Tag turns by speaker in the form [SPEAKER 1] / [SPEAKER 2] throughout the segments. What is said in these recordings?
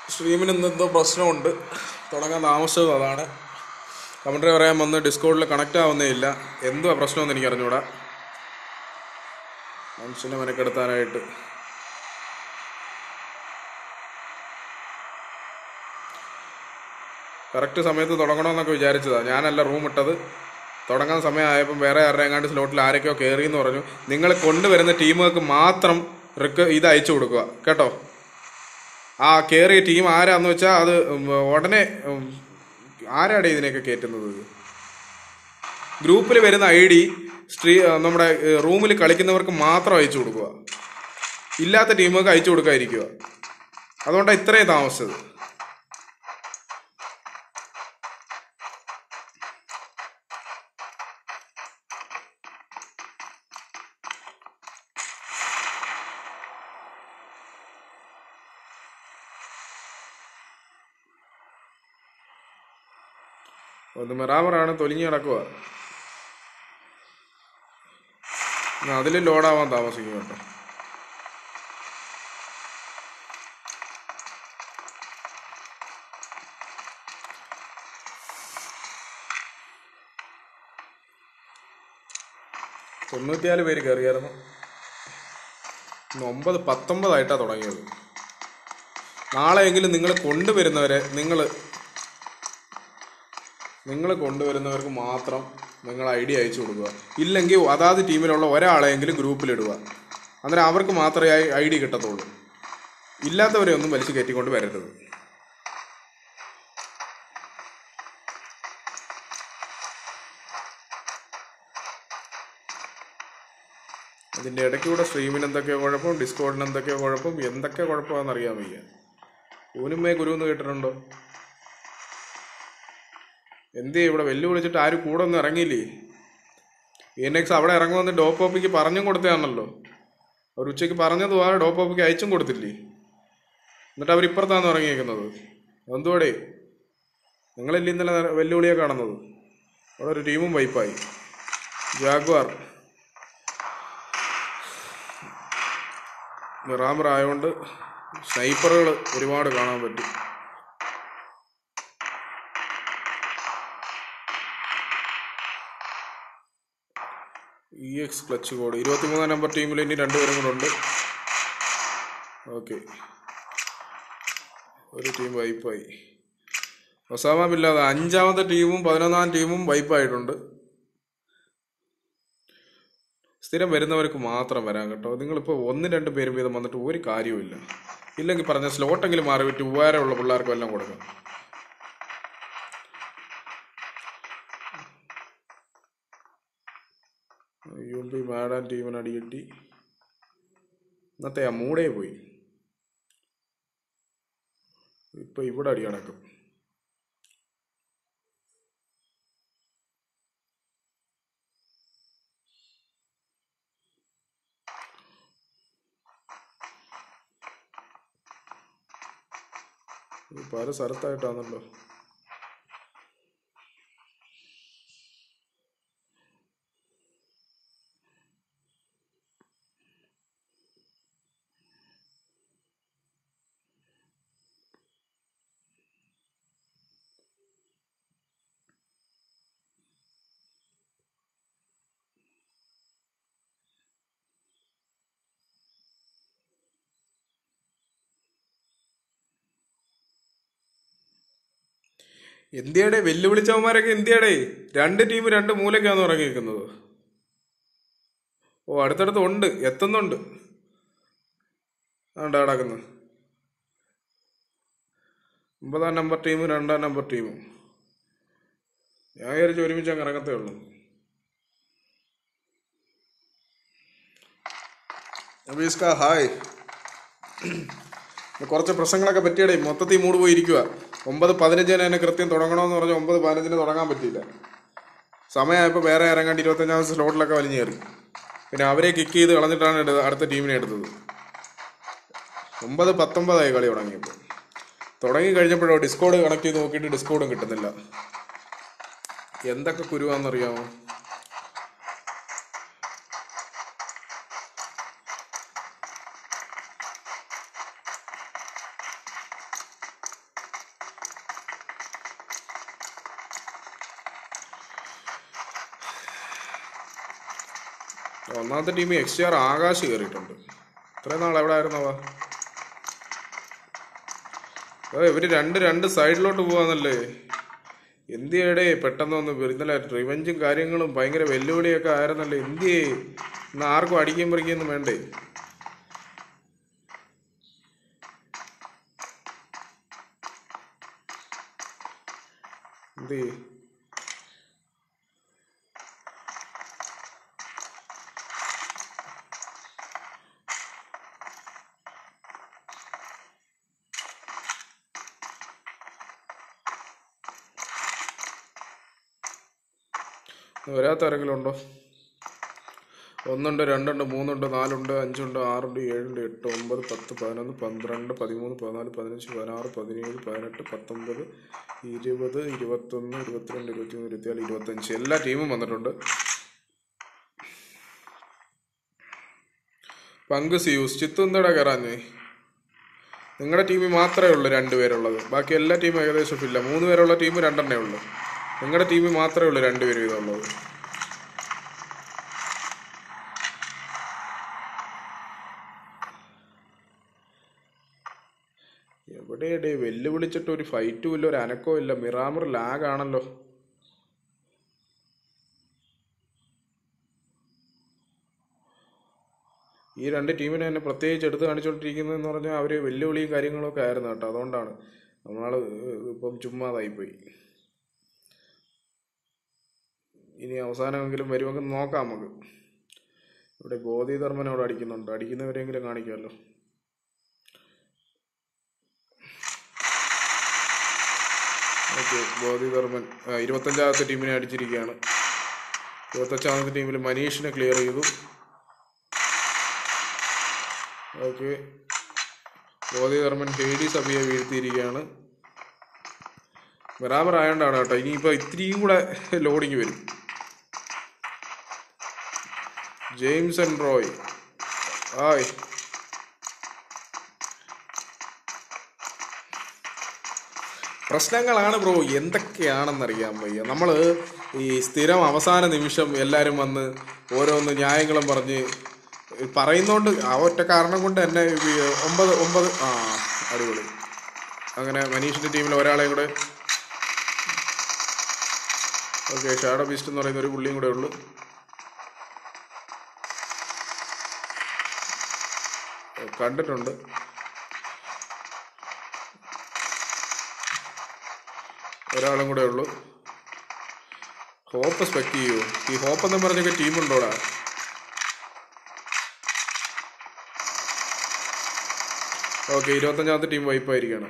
[SPEAKER 1] സ്ട്രീമിന് ഇന്ന് എന്തോ പ്രശ്നമുണ്ട് തുടങ്ങാൻ താമസിച്ചത് അതാണ് കമൻട്രി പറയാൻ വന്ന് ഡിസ്കോഡിൽ കണക്റ്റ് ആവുന്നേ ഇല്ല എന്തുവാ പ്രശ്നമെന്ന് എനിക്ക് അറിഞ്ഞൂടാ മനുഷ്യനെ മെനക്കെടുത്താനായിട്ട് കറക്റ്റ് സമയത്ത് തുടങ്ങണമെന്നൊക്കെ വിചാരിച്ചതാ ഞാനല്ല റൂം ഇട്ടത് തുടങ്ങാൻ സമയമായപ്പം വേറെ ആരുടെ എങ്ങാണ്ട് സ്ലോട്ടിൽ ആരൊക്കെയോ കയറി എന്ന് പറഞ്ഞു നിങ്ങൾ കൊണ്ടുവരുന്ന ടീമുകൾക്ക് മാത്രം റിക്ക് ഇത് അയച്ചു കൊടുക്കുക കേട്ടോ ആ കയറിയ ടീം ആരാന്ന് വെച്ചാൽ അത് ഉം, ഉടനെ ഉം, ആരാടെ ഇതിനെയൊക്കെ കയറ്റുന്നത് ഗ്രൂപ്പിൽ വരുന്ന ഐ ഡി സ്ട്രീ നമ്മുടെ റൂമിൽ കളിക്കുന്നവർക്ക് മാത്രം അയച്ചു കൊടുക്കുക ഇല്ലാത്ത ടീമുകൾക്ക് അയച്ചു കൊടുക്കാതിരിക്കുക അതുകൊണ്ടാണ് ഇത്രയും താമസിച്ചത് ഒന്ന് മെറാമറാണ് തൊലിഞ്ഞ് കിടക്കുക അതിൽ ലോഡാവാൻ താമസിക്കും കേട്ടോ തൊണ്ണൂറ്റിനാല് പേര് കയറിയായിരുന്നു ഇന്ന് ഒമ്പത് പത്തൊമ്പതായിട്ടാണ് തുടങ്ങിയത് നാളെയെങ്കിലും നിങ്ങൾ കൊണ്ടുവരുന്നവരെ നിങ്ങൾ നിങ്ങൾ കൊണ്ടുവരുന്നവർക്ക് മാത്രം നിങ്ങൾ ഐ ഡി അയച്ചു കൊടുക്കുക ഇല്ലെങ്കിൽ അതാത് ടീമിലുള്ള ഒരാളെയെങ്കിലും ഗ്രൂപ്പിലിടുക അന്നേരം അവർക്ക് മാത്രമേ ഐ ഡി കിട്ടത്തുള്ളൂ ഇല്ലാത്തവരെ ഒന്നും വലിച്ചു കയറ്റിക്കൊണ്ട് വരരുത് അതിൻ്റെ ഇടയ്ക്കൂടെ സ്ട്രീമിന് എന്തൊക്കെയോ കുഴപ്പം ഡിസ്കോഡിന് എന്തൊക്കെയോ കുഴപ്പം എന്തൊക്കെ കുഴപ്പമാണെന്ന് അറിയാൻ വയ്യ ഊനുമേ ഗുരു എന്ന് കേട്ടിട്ടുണ്ടോ എന്തേ ഇവിടെ വെല്ലു വിളിച്ചിട്ട് ആരും കൂടെ ഒന്നും ഇറങ്ങിയില്ലേ എൻ എക്സ് അവിടെ ഇറങ്ങുമെന്ന് ഡോപ്പോപ്പിക്ക് പറഞ്ഞും കൊടുത്തതാണല്ലോ അവർ ഉച്ചയ്ക്ക് പറഞ്ഞതും ആ ഡോപ്പോപ്പിക്ക് അയച്ചും കൊടുത്തില്ലേ എന്നിട്ട് അവർ ഇപ്പുറത്താണ് ഇറങ്ങിയേക്കുന്നത് എന്തുകൂടെ നിങ്ങളല്ലേ ഇന്നലെ ന- വെല്ലുവിളിയെ കാണുന്നത് അവിടെ ഒരു ടീമും വൈപ്പായി ജാഗ്വാർ മിറാമർ ആയതുകൊണ്ട് സ്നൈപ്പറുകൾ ഒരുപാട് കാണാൻ പറ്റും ഇ എക്സ് ക്ലച്ച് കോഡ് ഇരുപത്തിമൂന്നാം നമ്പർ ടീമിൽ ഇനി രണ്ടുപേരും കൂടെ ഉണ്ട് ഓക്കെ ഒരു ടീം വൈപ്പായി ഒസാമ ബില്ലാതെ അഞ്ചാമത്തെ ടീമും പതിനൊന്നാം ടീമും വൈപ്പായിട്ടുണ്ട് സ്ഥിരം വരുന്നവർക്ക് മാത്രം വരാൻ കേട്ടോ നിങ്ങളിപ്പോൾ ഒന്ന് രണ്ട് പേരും വീതം വന്നിട്ട് ഒരു കാര്യവുമില്ല ഇല്ലെങ്കിൽ പറഞ്ഞ സ്ലോട്ടെങ്കിലും മാറി വിട്ട് ഉപകാരമുള്ള പിള്ളേർക്കും എല്ലാം കൊടുക്കാം യു പി മാഡാൻ ടീമിന് അടികിട്ടി ഇന്നത്തെ ആ മൂടേ പോയി ഇപ്പൊ ഇവിടെ അടി നടക്കും ഇത് പല സ്ഥലത്തായിട്ടാണല്ലോ ഇന്ത്യയുടെ വെല്ലുവിളിച്ചവന്മാരൊക്കെ ഇന്ത്യയുടെ രണ്ട് ടീം രണ്ട് മൂലക്കാണ് ഇറങ്ങിയിരിക്കുന്നത് ഓ അടുത്തടുത്ത് ഉണ്ട് എത്തുന്നുണ്ട് ആണ്ടാ കിടക്കുന്നത് ഒമ്പതാം നമ്പർ ടീമും രണ്ടാം നമ്പർ ടീമും ഞാൻ വിചാരിച്ചു ഒരുമിച്ച് അങ്ങ് ഇറങ്ങത്തേ ഉള്ളൂ നബീസ്ക ഹായ് കുറച്ച് പ്രശ്നങ്ങളൊക്കെ പറ്റിയടേ മൊത്തത്തിൽ മൂട് പോയി ഇരിക്കുക ഒമ്പത് പതിനഞ്ചിന് തന്നെ കൃത്യം തുടങ്ങണമെന്ന് പറഞ്ഞ് ഒമ്പത് പതിനഞ്ചിന് തുടങ്ങാൻ പറ്റിയില്ല സമയമായപ്പോൾ വേറെ ഇറങ്ങാണ്ട് ഇരുപത്തഞ്ചാം സ്ലോട്ടിലൊക്കെ വലിഞ്ഞു കയറി പിന്നെ അവരെ കിക്ക് ചെയ്ത് കളഞ്ഞിട്ടാണ് എടുത്തത് അടുത്ത ടീമിനെ എടുത്തത് ഒമ്പത് പത്തൊമ്പതായി കളി തുടങ്ങിയപ്പോൾ തുടങ്ങി കഴിഞ്ഞപ്പോഴോ ഡിസ്കോഡ് കണക്ട് ചെയ്ത് നോക്കിയിട്ട് ഡിസ്കോഡും കിട്ടുന്നില്ല എന്തൊക്കെ കുരുവാന്നറിയാമോ ഒന്നാമത്തെ ടീം എക്സ് ആർ ആകാശ് കയറിയിട്ടുണ്ട് ഇത്രയും നാൾ എവിടെ ആയിരുന്നവ ഓ ഇവര് രണ്ട് രണ്ട് സൈഡിലോട്ട് പോവാന്നല്ലേ എന്തിയടെ പെട്ടെന്ന് ഒന്ന് ഇന്നലെ റിവഞ്ചും കാര്യങ്ങളും ഭയങ്കര വെല്ലുവിളിയൊക്കെ ആയിരുന്നല്ലേ എന്തിയേ ഇന്ന് ആർക്കും അടിക്കുകയും പറിക്കുകയൊന്നും വേണ്ടേ എന്ത് വരാത്ത ആരെങ്കിലും ഉണ്ടോ ഒന്നുണ്ട് രണ്ടുണ്ട് മൂന്നുണ്ട് നാലുണ്ട് അഞ്ചുണ്ട് ആറുണ്ട് ഏഴുണ്ട് എട്ട് ഒമ്പത് പത്ത് പതിനൊന്ന് പന്ത്രണ്ട് പതിമൂന്ന് പതിനാല് പതിനഞ്ച് പതിനാറ് പതിനേഴ് പതിനെട്ട് പത്തൊമ്പത് ഇരുപത് ഇരുപത്തൊന്ന് ഇരുപത്തിരണ്ട് ഇരുപത്തിമൂന്ന് ഇരുപത്തിനാല് ഇരുപത്തഞ്ച് എല്ലാ ടീമും വന്നിട്ടുണ്ട് പങ്ക് സിയൂസ് ചിത്തു എന്താടാ കയറാഞ്ഞേ നിങ്ങളുടെ ടീമിൽ മാത്രമേ ഉള്ളൂ രണ്ട് പേരുള്ളത് ബാക്കി എല്ലാ ടീമും ഏകദേശം ഫില്ല മൂന്ന് പേരുള്ള ടീം രണ്ടെണ്ണേ ഉള്ളൂ നിങ്ങളുടെ ടീമിൽ മാത്രമേ ഉള്ളൂ രണ്ട് പേര് വീതം ഉള്ളത് എവിടെയടേ വെല്ലുവിളിച്ചിട്ട് ഒരു ഫൈറ്റും ഇല്ല ഒരു അനക്കവും ഇല്ല മിറാമർ ലാഗ് ആണല്ലോ ഈ രണ്ട് ടീമിനെ തന്നെ പ്രത്യേകിച്ച് എടുത്ത് കാണിച്ചുകൊണ്ടിരിക്കുന്നതെന്ന് പറഞ്ഞാൽ അവർ വെല്ലുവിളിയും കാര്യങ്ങളൊക്കെ ആയിരുന്നു കേട്ടോ അതുകൊണ്ടാണ് നമ്മൾ ഇപ്പം ചുമ്മാതായിപ്പോയി ഇനി അവസാനമെങ്കിലും വരുമെങ്കിൽ നോക്കാം നമുക്ക് ഇവിടെ ബോധിധർമ്മൻ അവിടെ അടിക്കുന്നുണ്ട് അടിക്കുന്നവരെങ്കിലും കാണിക്കാമല്ലോ ഓക്കെ ബോധിധർമ്മൻ ആ, ഇരുപത്തഞ്ചാമത്തെ ടീമിനെ അടിച്ചിരിക്കുകയാണ് ഇരുപത്തഞ്ചാമത്തെ ടീമിൽ മനീഷിനെ ക്ലിയർ ചെയ്തു ഓക്കെ ബോധിധർമ്മൻ ഹേഡി സഭയെ വീഴ്ത്തിയിരിക്കുകയാണ് ബറാബർ ആയതുകൊണ്ടാണ് കേട്ടോ ഇനിയിപ്പോൾ ഇത്തിരിയും കൂടെ ലോഡിങ് വരും ജെയിംസ് ആൻഡ് റോയ് ആയ് പ്രശ്നങ്ങളാണ് ബ്രോ എന്തൊക്കെയാണെന്നറിയാൻ വയ്യ നമ്മൾ ഈ സ്ഥിരം അവസാന നിമിഷം എല്ലാവരും വന്ന് ഓരോന്ന് ന്യായങ്ങളും പറഞ്ഞ് പറയുന്നോണ്ട് ആ ഒറ്റ കാരണം കൊണ്ട് തന്നെ ഈ ഒമ്പത് ഒമ്പത് ആ അടിപൊളി അങ്ങനെ മനീഷിന്റെ ടീമിൽ ഒരാളെയും കൂടെ ഓക്കെ ഷാഡോ ബീസ്റ്റ് എന്ന് പറയുന്ന ഒരു പുള്ളിയും കൂടെ ഉള്ളു കണ്ടിട്ടുണ്ട് ഒരാളും കൂടെ ഉള്ളു ഹോപ്പ് സ്പെക്ട് ചെയ്യൂ ഈ ഹോപ്പ് എന്ന് പറഞ്ഞൊക്കെ ടീമുണ്ടോടാ ഓക്കെ ഇരുപത്തഞ്ചാമത്തെ ടീം വൈപ്പായിരിക്കണം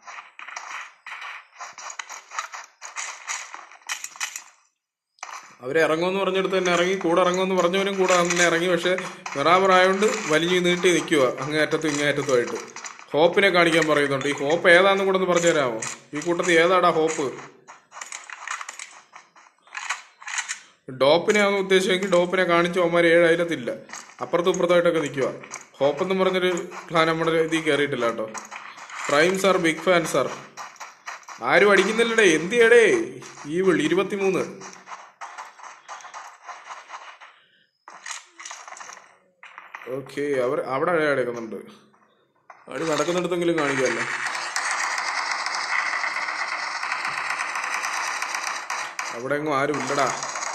[SPEAKER 1] അവരെ ഇറങ്ങുമെന്ന് പറഞ്ഞെടുത്ത് തന്നെ ഇറങ്ങി കൂടെ ഇറങ്ങുമെന്ന് പറഞ്ഞവനും കൂടെ തന്നെ ഇറങ്ങി പക്ഷെ മിറാമർ ആയതുകൊണ്ട് വലിഞ്ഞു നീട്ടി നിൽക്കുക അങ്ങേ അറ്റത്തും ഇങ്ങേ അറ്റത്തുമായിട്ട് ഹോപ്പിനെ കാണിക്കാൻ പറയുന്നുണ്ട് ഈ ഹോപ്പ് ഏതാന്ന് കൂടെ ഒന്ന് പറഞ്ഞു തരാമോ ഈ കൂട്ടത്തിൽ ഏതാടാ ഹോപ്പ് ഡോപ്പിനെ ആണ് ഉദ്ദേശിച്ചെങ്കിൽ ഡോപ്പിനെ കാണിച്ചു അവന്മാർ ഏഴ് അയലത്തില്ല അപ്പുറത്തും ഇപ്പുറത്തായിട്ടൊക്കെ നിൽക്കുക ഹോപ്പ് എന്ന് പറഞ്ഞൊരു പ്ലാൻ നമ്മുടെ ഇതിൽ കയറിയിട്ടില്ല കേട്ടോ prime sir big fan sir ആരും അടിക്കുന്നില്ലടേ എന്തിയടേ ഈ വിളി ഇരുപത്തിമൂന്ന് ഓക്കെ അവർ അവിടെ അടി നടക്കുന്നുണ്ട് അടി നടക്കുന്നിടത്തെങ്കിലും കാണിക്കാമല്ലോ അവിടെ എങ്ങും ആരും ഇല്ലടാ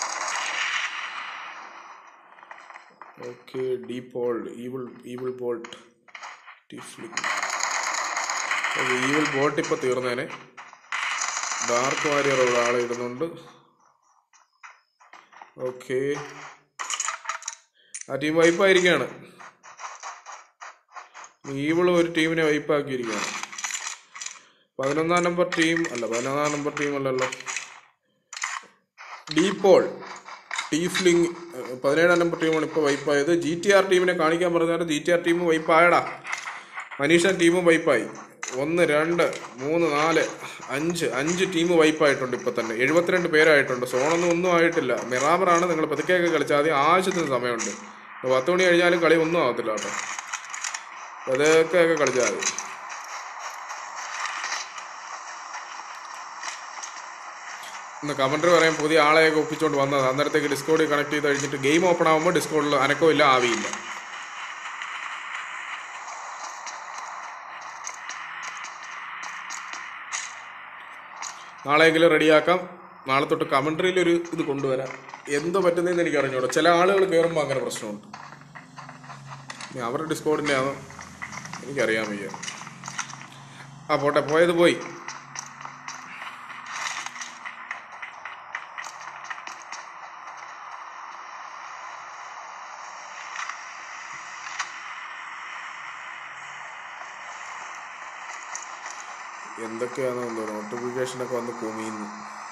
[SPEAKER 1] ഓക്കെ ഡീപോൾ evil evil bolt evil bot ഇപ്പൊ തീർന്നേനെ ഡാർക്ക് വാരിയർ ഉള്ള ആളെ ഇടുന്നുണ്ട് ഓക്കെ ആ ടീം വൈപ്പായിരിക്കുകയാണ് ഈവിളും ഒരു ടീമിനെ വൈപ്പാക്കിയിരിക്കുകയാണ് പതിനൊന്നാം നമ്പർ ടീം അല്ല പതിനൊന്നാം നമ്പർ ടീം അല്ലല്ലോ ഡീപോൾ ടീഫ്ലിംഗ് ഏഹ്, പതിനേഴാം നമ്പർ ടീമാണ് ഇപ്പോൾ വൈപ്പായത് ജി ടി ആർ ടീമിനെ കാണിക്കാൻ പറഞ്ഞാൽ ജി ടി ആർ ടീം വൈപ്പായടാ മനീഷ ടീമും വൈപ്പായി ഒന്ന് രണ്ട് മൂന്ന് നാല് അഞ്ച് അഞ്ച് ടീം വൈപ്പായിട്ടുണ്ട് ഇപ്പൊ തന്നെ എഴുപത്തിരണ്ട് പേരായിട്ടുണ്ട് സോണൊന്നും ഒന്നും ആയിട്ടില്ല മിറാമറാണ് നിങ്ങൾ പതുക്കെയൊക്കെ കളിച്ചാൽ ആദ്യം ആവശ്യത്തിന് സമയമുണ്ട് പത്ത് മണി കഴിഞ്ഞാലും കളി ഒന്നും ആവത്തില്ല കേട്ടോ പതുക്കെയൊക്കെ കളിച്ചാൽ മതി ഇന്ന് കമൻട്രി പറയാൻ പുതിയ ആളെയൊക്കെ ഒപ്പിച്ചുകൊണ്ട് വന്നത് അന്നേരത്തേക്ക് ഡിസ്കോഡിൽ കണക്ട് ചെയ്ത് കഴിഞ്ഞിട്ട് ഗെയിം ഓപ്പൺ ആകുമ്പോൾ ഡിസ്കോഡിൽ അനക്കവും ഇല്ല ആവിയില്ല നാളെയെങ്കിലും റെഡിയാക്കാം നാളെ തൊട്ട് കമൻട്രിയിൽ ഒരു ഇത് കൊണ്ടുവരാം എന്തോ പറ്റുന്നതെന്ന് എനിക്ക് അറിഞ്ഞൂടാ ചില ആളുകൾ കയറുമ്പോൾ അങ്ങനെ പ്രശ്നമുണ്ട് ഇനി അവരുടെ ഡിസ്കോഡിൻ്റെ ആണോ എനിക്കറിയാൻ വയ്യ ആ പോട്ടെ പോയത് പോയി എന്തൊക്കെയാണോ എന്തോ നോട്ടിഫിക്കേഷനൊക്കെ വന്ന് കുമിയുന്നു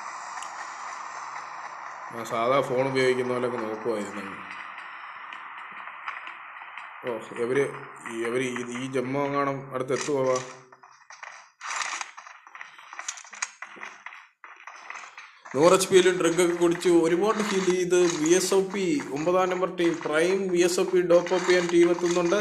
[SPEAKER 1] ഞാൻ സാധാ ഫോൺ ഉപയോഗിക്കുന്ന പോലെയൊക്കെ നോക്കുമായിരുന്നു ഓ ഇവര് ഇവര് ഈ- ഈ ജമ്മു എങ്ങാണം അടുത്ത് എത്തുപോവാ നൂറ് എച്ച് പിയിലും ഡ്രിങ്ക് ഒക്കെ കുടിച്ച് ഒരുപാട് ഫീൽ ചെയ്ത് വി എസ് ഒ പി ഒമ്പതാം number team prime V S O P dope up ചെയ്യാൻ ടീം എത്തുന്നുണ്ട്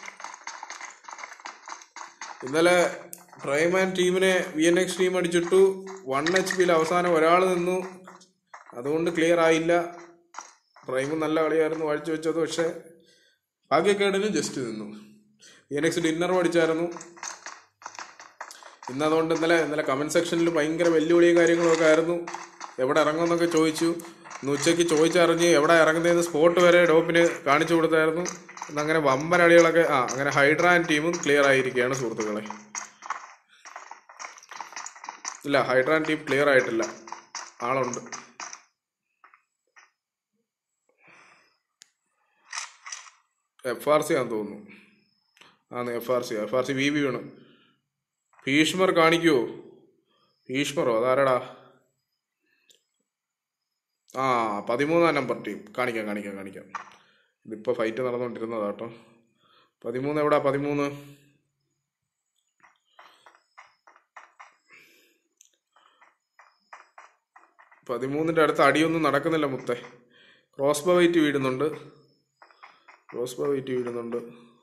[SPEAKER 1] ഇന്നലെ പ്രൈം ആൻഡ് ടീമിനെ വി എൻ എക്സ് ടീം അടിച്ചിട്ടു വൺ എച്ച് പിയിൽ അവസാനം ഒരാൾ നിന്നു അതുകൊണ്ട് ക്ലിയർ ആയില്ല പ്രൈം നല്ല കളിയായിരുന്നു വാഴ്ച വെച്ചത് പക്ഷേ ഭാഗ്യക്കേടിന് ജസ്റ്റ് നിന്നു വി എൻ എക്സ് ഡിന്നർ അടിച്ചായിരുന്നു ഇന്ന് അതുകൊണ്ട് ഇന്നലെ ഇന്നലെ കമൻറ്റ് സെക്ഷനിൽ ഭയങ്കര വെല്ലുവിളിയും കാര്യങ്ങളൊക്കെ ആയിരുന്നു എവിടെ ഇറങ്ങുമെന്നൊക്കെ ചോദിച്ചു ഇന്ന് ഉച്ചയ്ക്ക് ചോദിച്ചറിഞ്ഞ് എവിടെ ഇറങ്ങുന്നതെന്ന് സ്പോട്ട് വരെ ഡോപ്പിന് കാണിച്ചു കൊടുത്തായിരുന്നു ഇന്ന് അങ്ങനെ വമ്പൻ അടികളൊക്കെ ആ അങ്ങനെ ഹൈഡ്ര ആൻഡ് ടീമും ക്ലിയർ ആയിരിക്കുകയാണ് സുഹൃത്തുക്കളെ ഇല്ല ഹൈഡ്ര ആൻഡ് ടീം ക്ലിയർ ആയിട്ടില്ല ആളുണ്ട് എഫ് ആർ സി ആണെന്ന് തോന്നുന്നു ആന്ന് F R C F R C V B വേണം ഭീഷ്മർ കാണിക്കുവോ ഭീഷ്മറോ അതാരടാ ആ പതിമൂന്നാം നമ്പർ ടീം കാണിക്കാം കാണിക്കാം കാണിക്കാം ഇതിപ്പോൾ ഫൈറ്റ് നടന്നുകൊണ്ടിരുന്നതാ കേട്ടോ പതിമൂന്ന് എവിടാ പതിമൂന്ന് പതിമൂന്നിൻ്റെ അടുത്ത് അടിയൊന്നും നടക്കുന്നില്ല മുത്തേ ക്രോസ് ബോ വെയിറ്റ് വീഴുന്നുണ്ട് ക്രോസ് ബോ വെയിറ്റ് വീഴുന്നുണ്ട്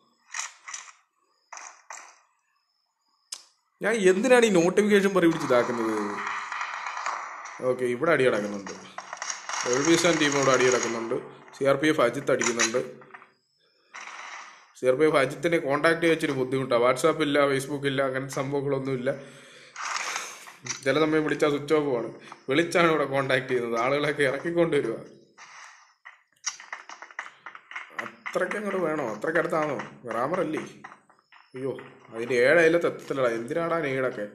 [SPEAKER 1] ഞാൻ എന്തിനാണ് ഈ നോട്ടിഫിക്കേഷൻ പറയും പിടിച്ച് ഇതാക്കുന്നത് ഓക്കെ ഇവിടെ അടി കിടക്കുന്നുണ്ട് ഒഴിവിസാൻ ടീം ഇവിടെ അടി കിടക്കുന്നുണ്ട് C R P F Ajith അടിക്കുന്നുണ്ട് സി ആർ പി എഫ് അജിത്തിനെ കോൺടാക്ട് ചെയ്യാൻ ഇച്ചിരി ബുദ്ധിമുട്ടാണ് വാട്സാപ്പ് ഇല്ല ഫേസ്ബുക്ക് ഇല്ല അങ്ങനത്തെ സംഭവങ്ങളൊന്നുമില്ല ചില സമയം വിളിച്ചാൽ സ്വിച്ച് ഓഫ് ആണ് വിളിച്ചാണ് ഇവിടെ കോൺടാക്ട് ചെയ്യുന്നത് ആളുകളൊക്കെ ഇറക്കിക്കൊണ്ട് വരിക അത്രയ്ക്ക് അങ്ങോട്ട് വേണോ അത്രയ്ക്ക് അടുത്താണോ ഗ്രാമർ അല്ലേ അയ്യോ അതിന്റെ ഏഴ് അയലത്ത് എത്തത്തില്ലടാ എന്തിനാടാ നീടൊക്കെ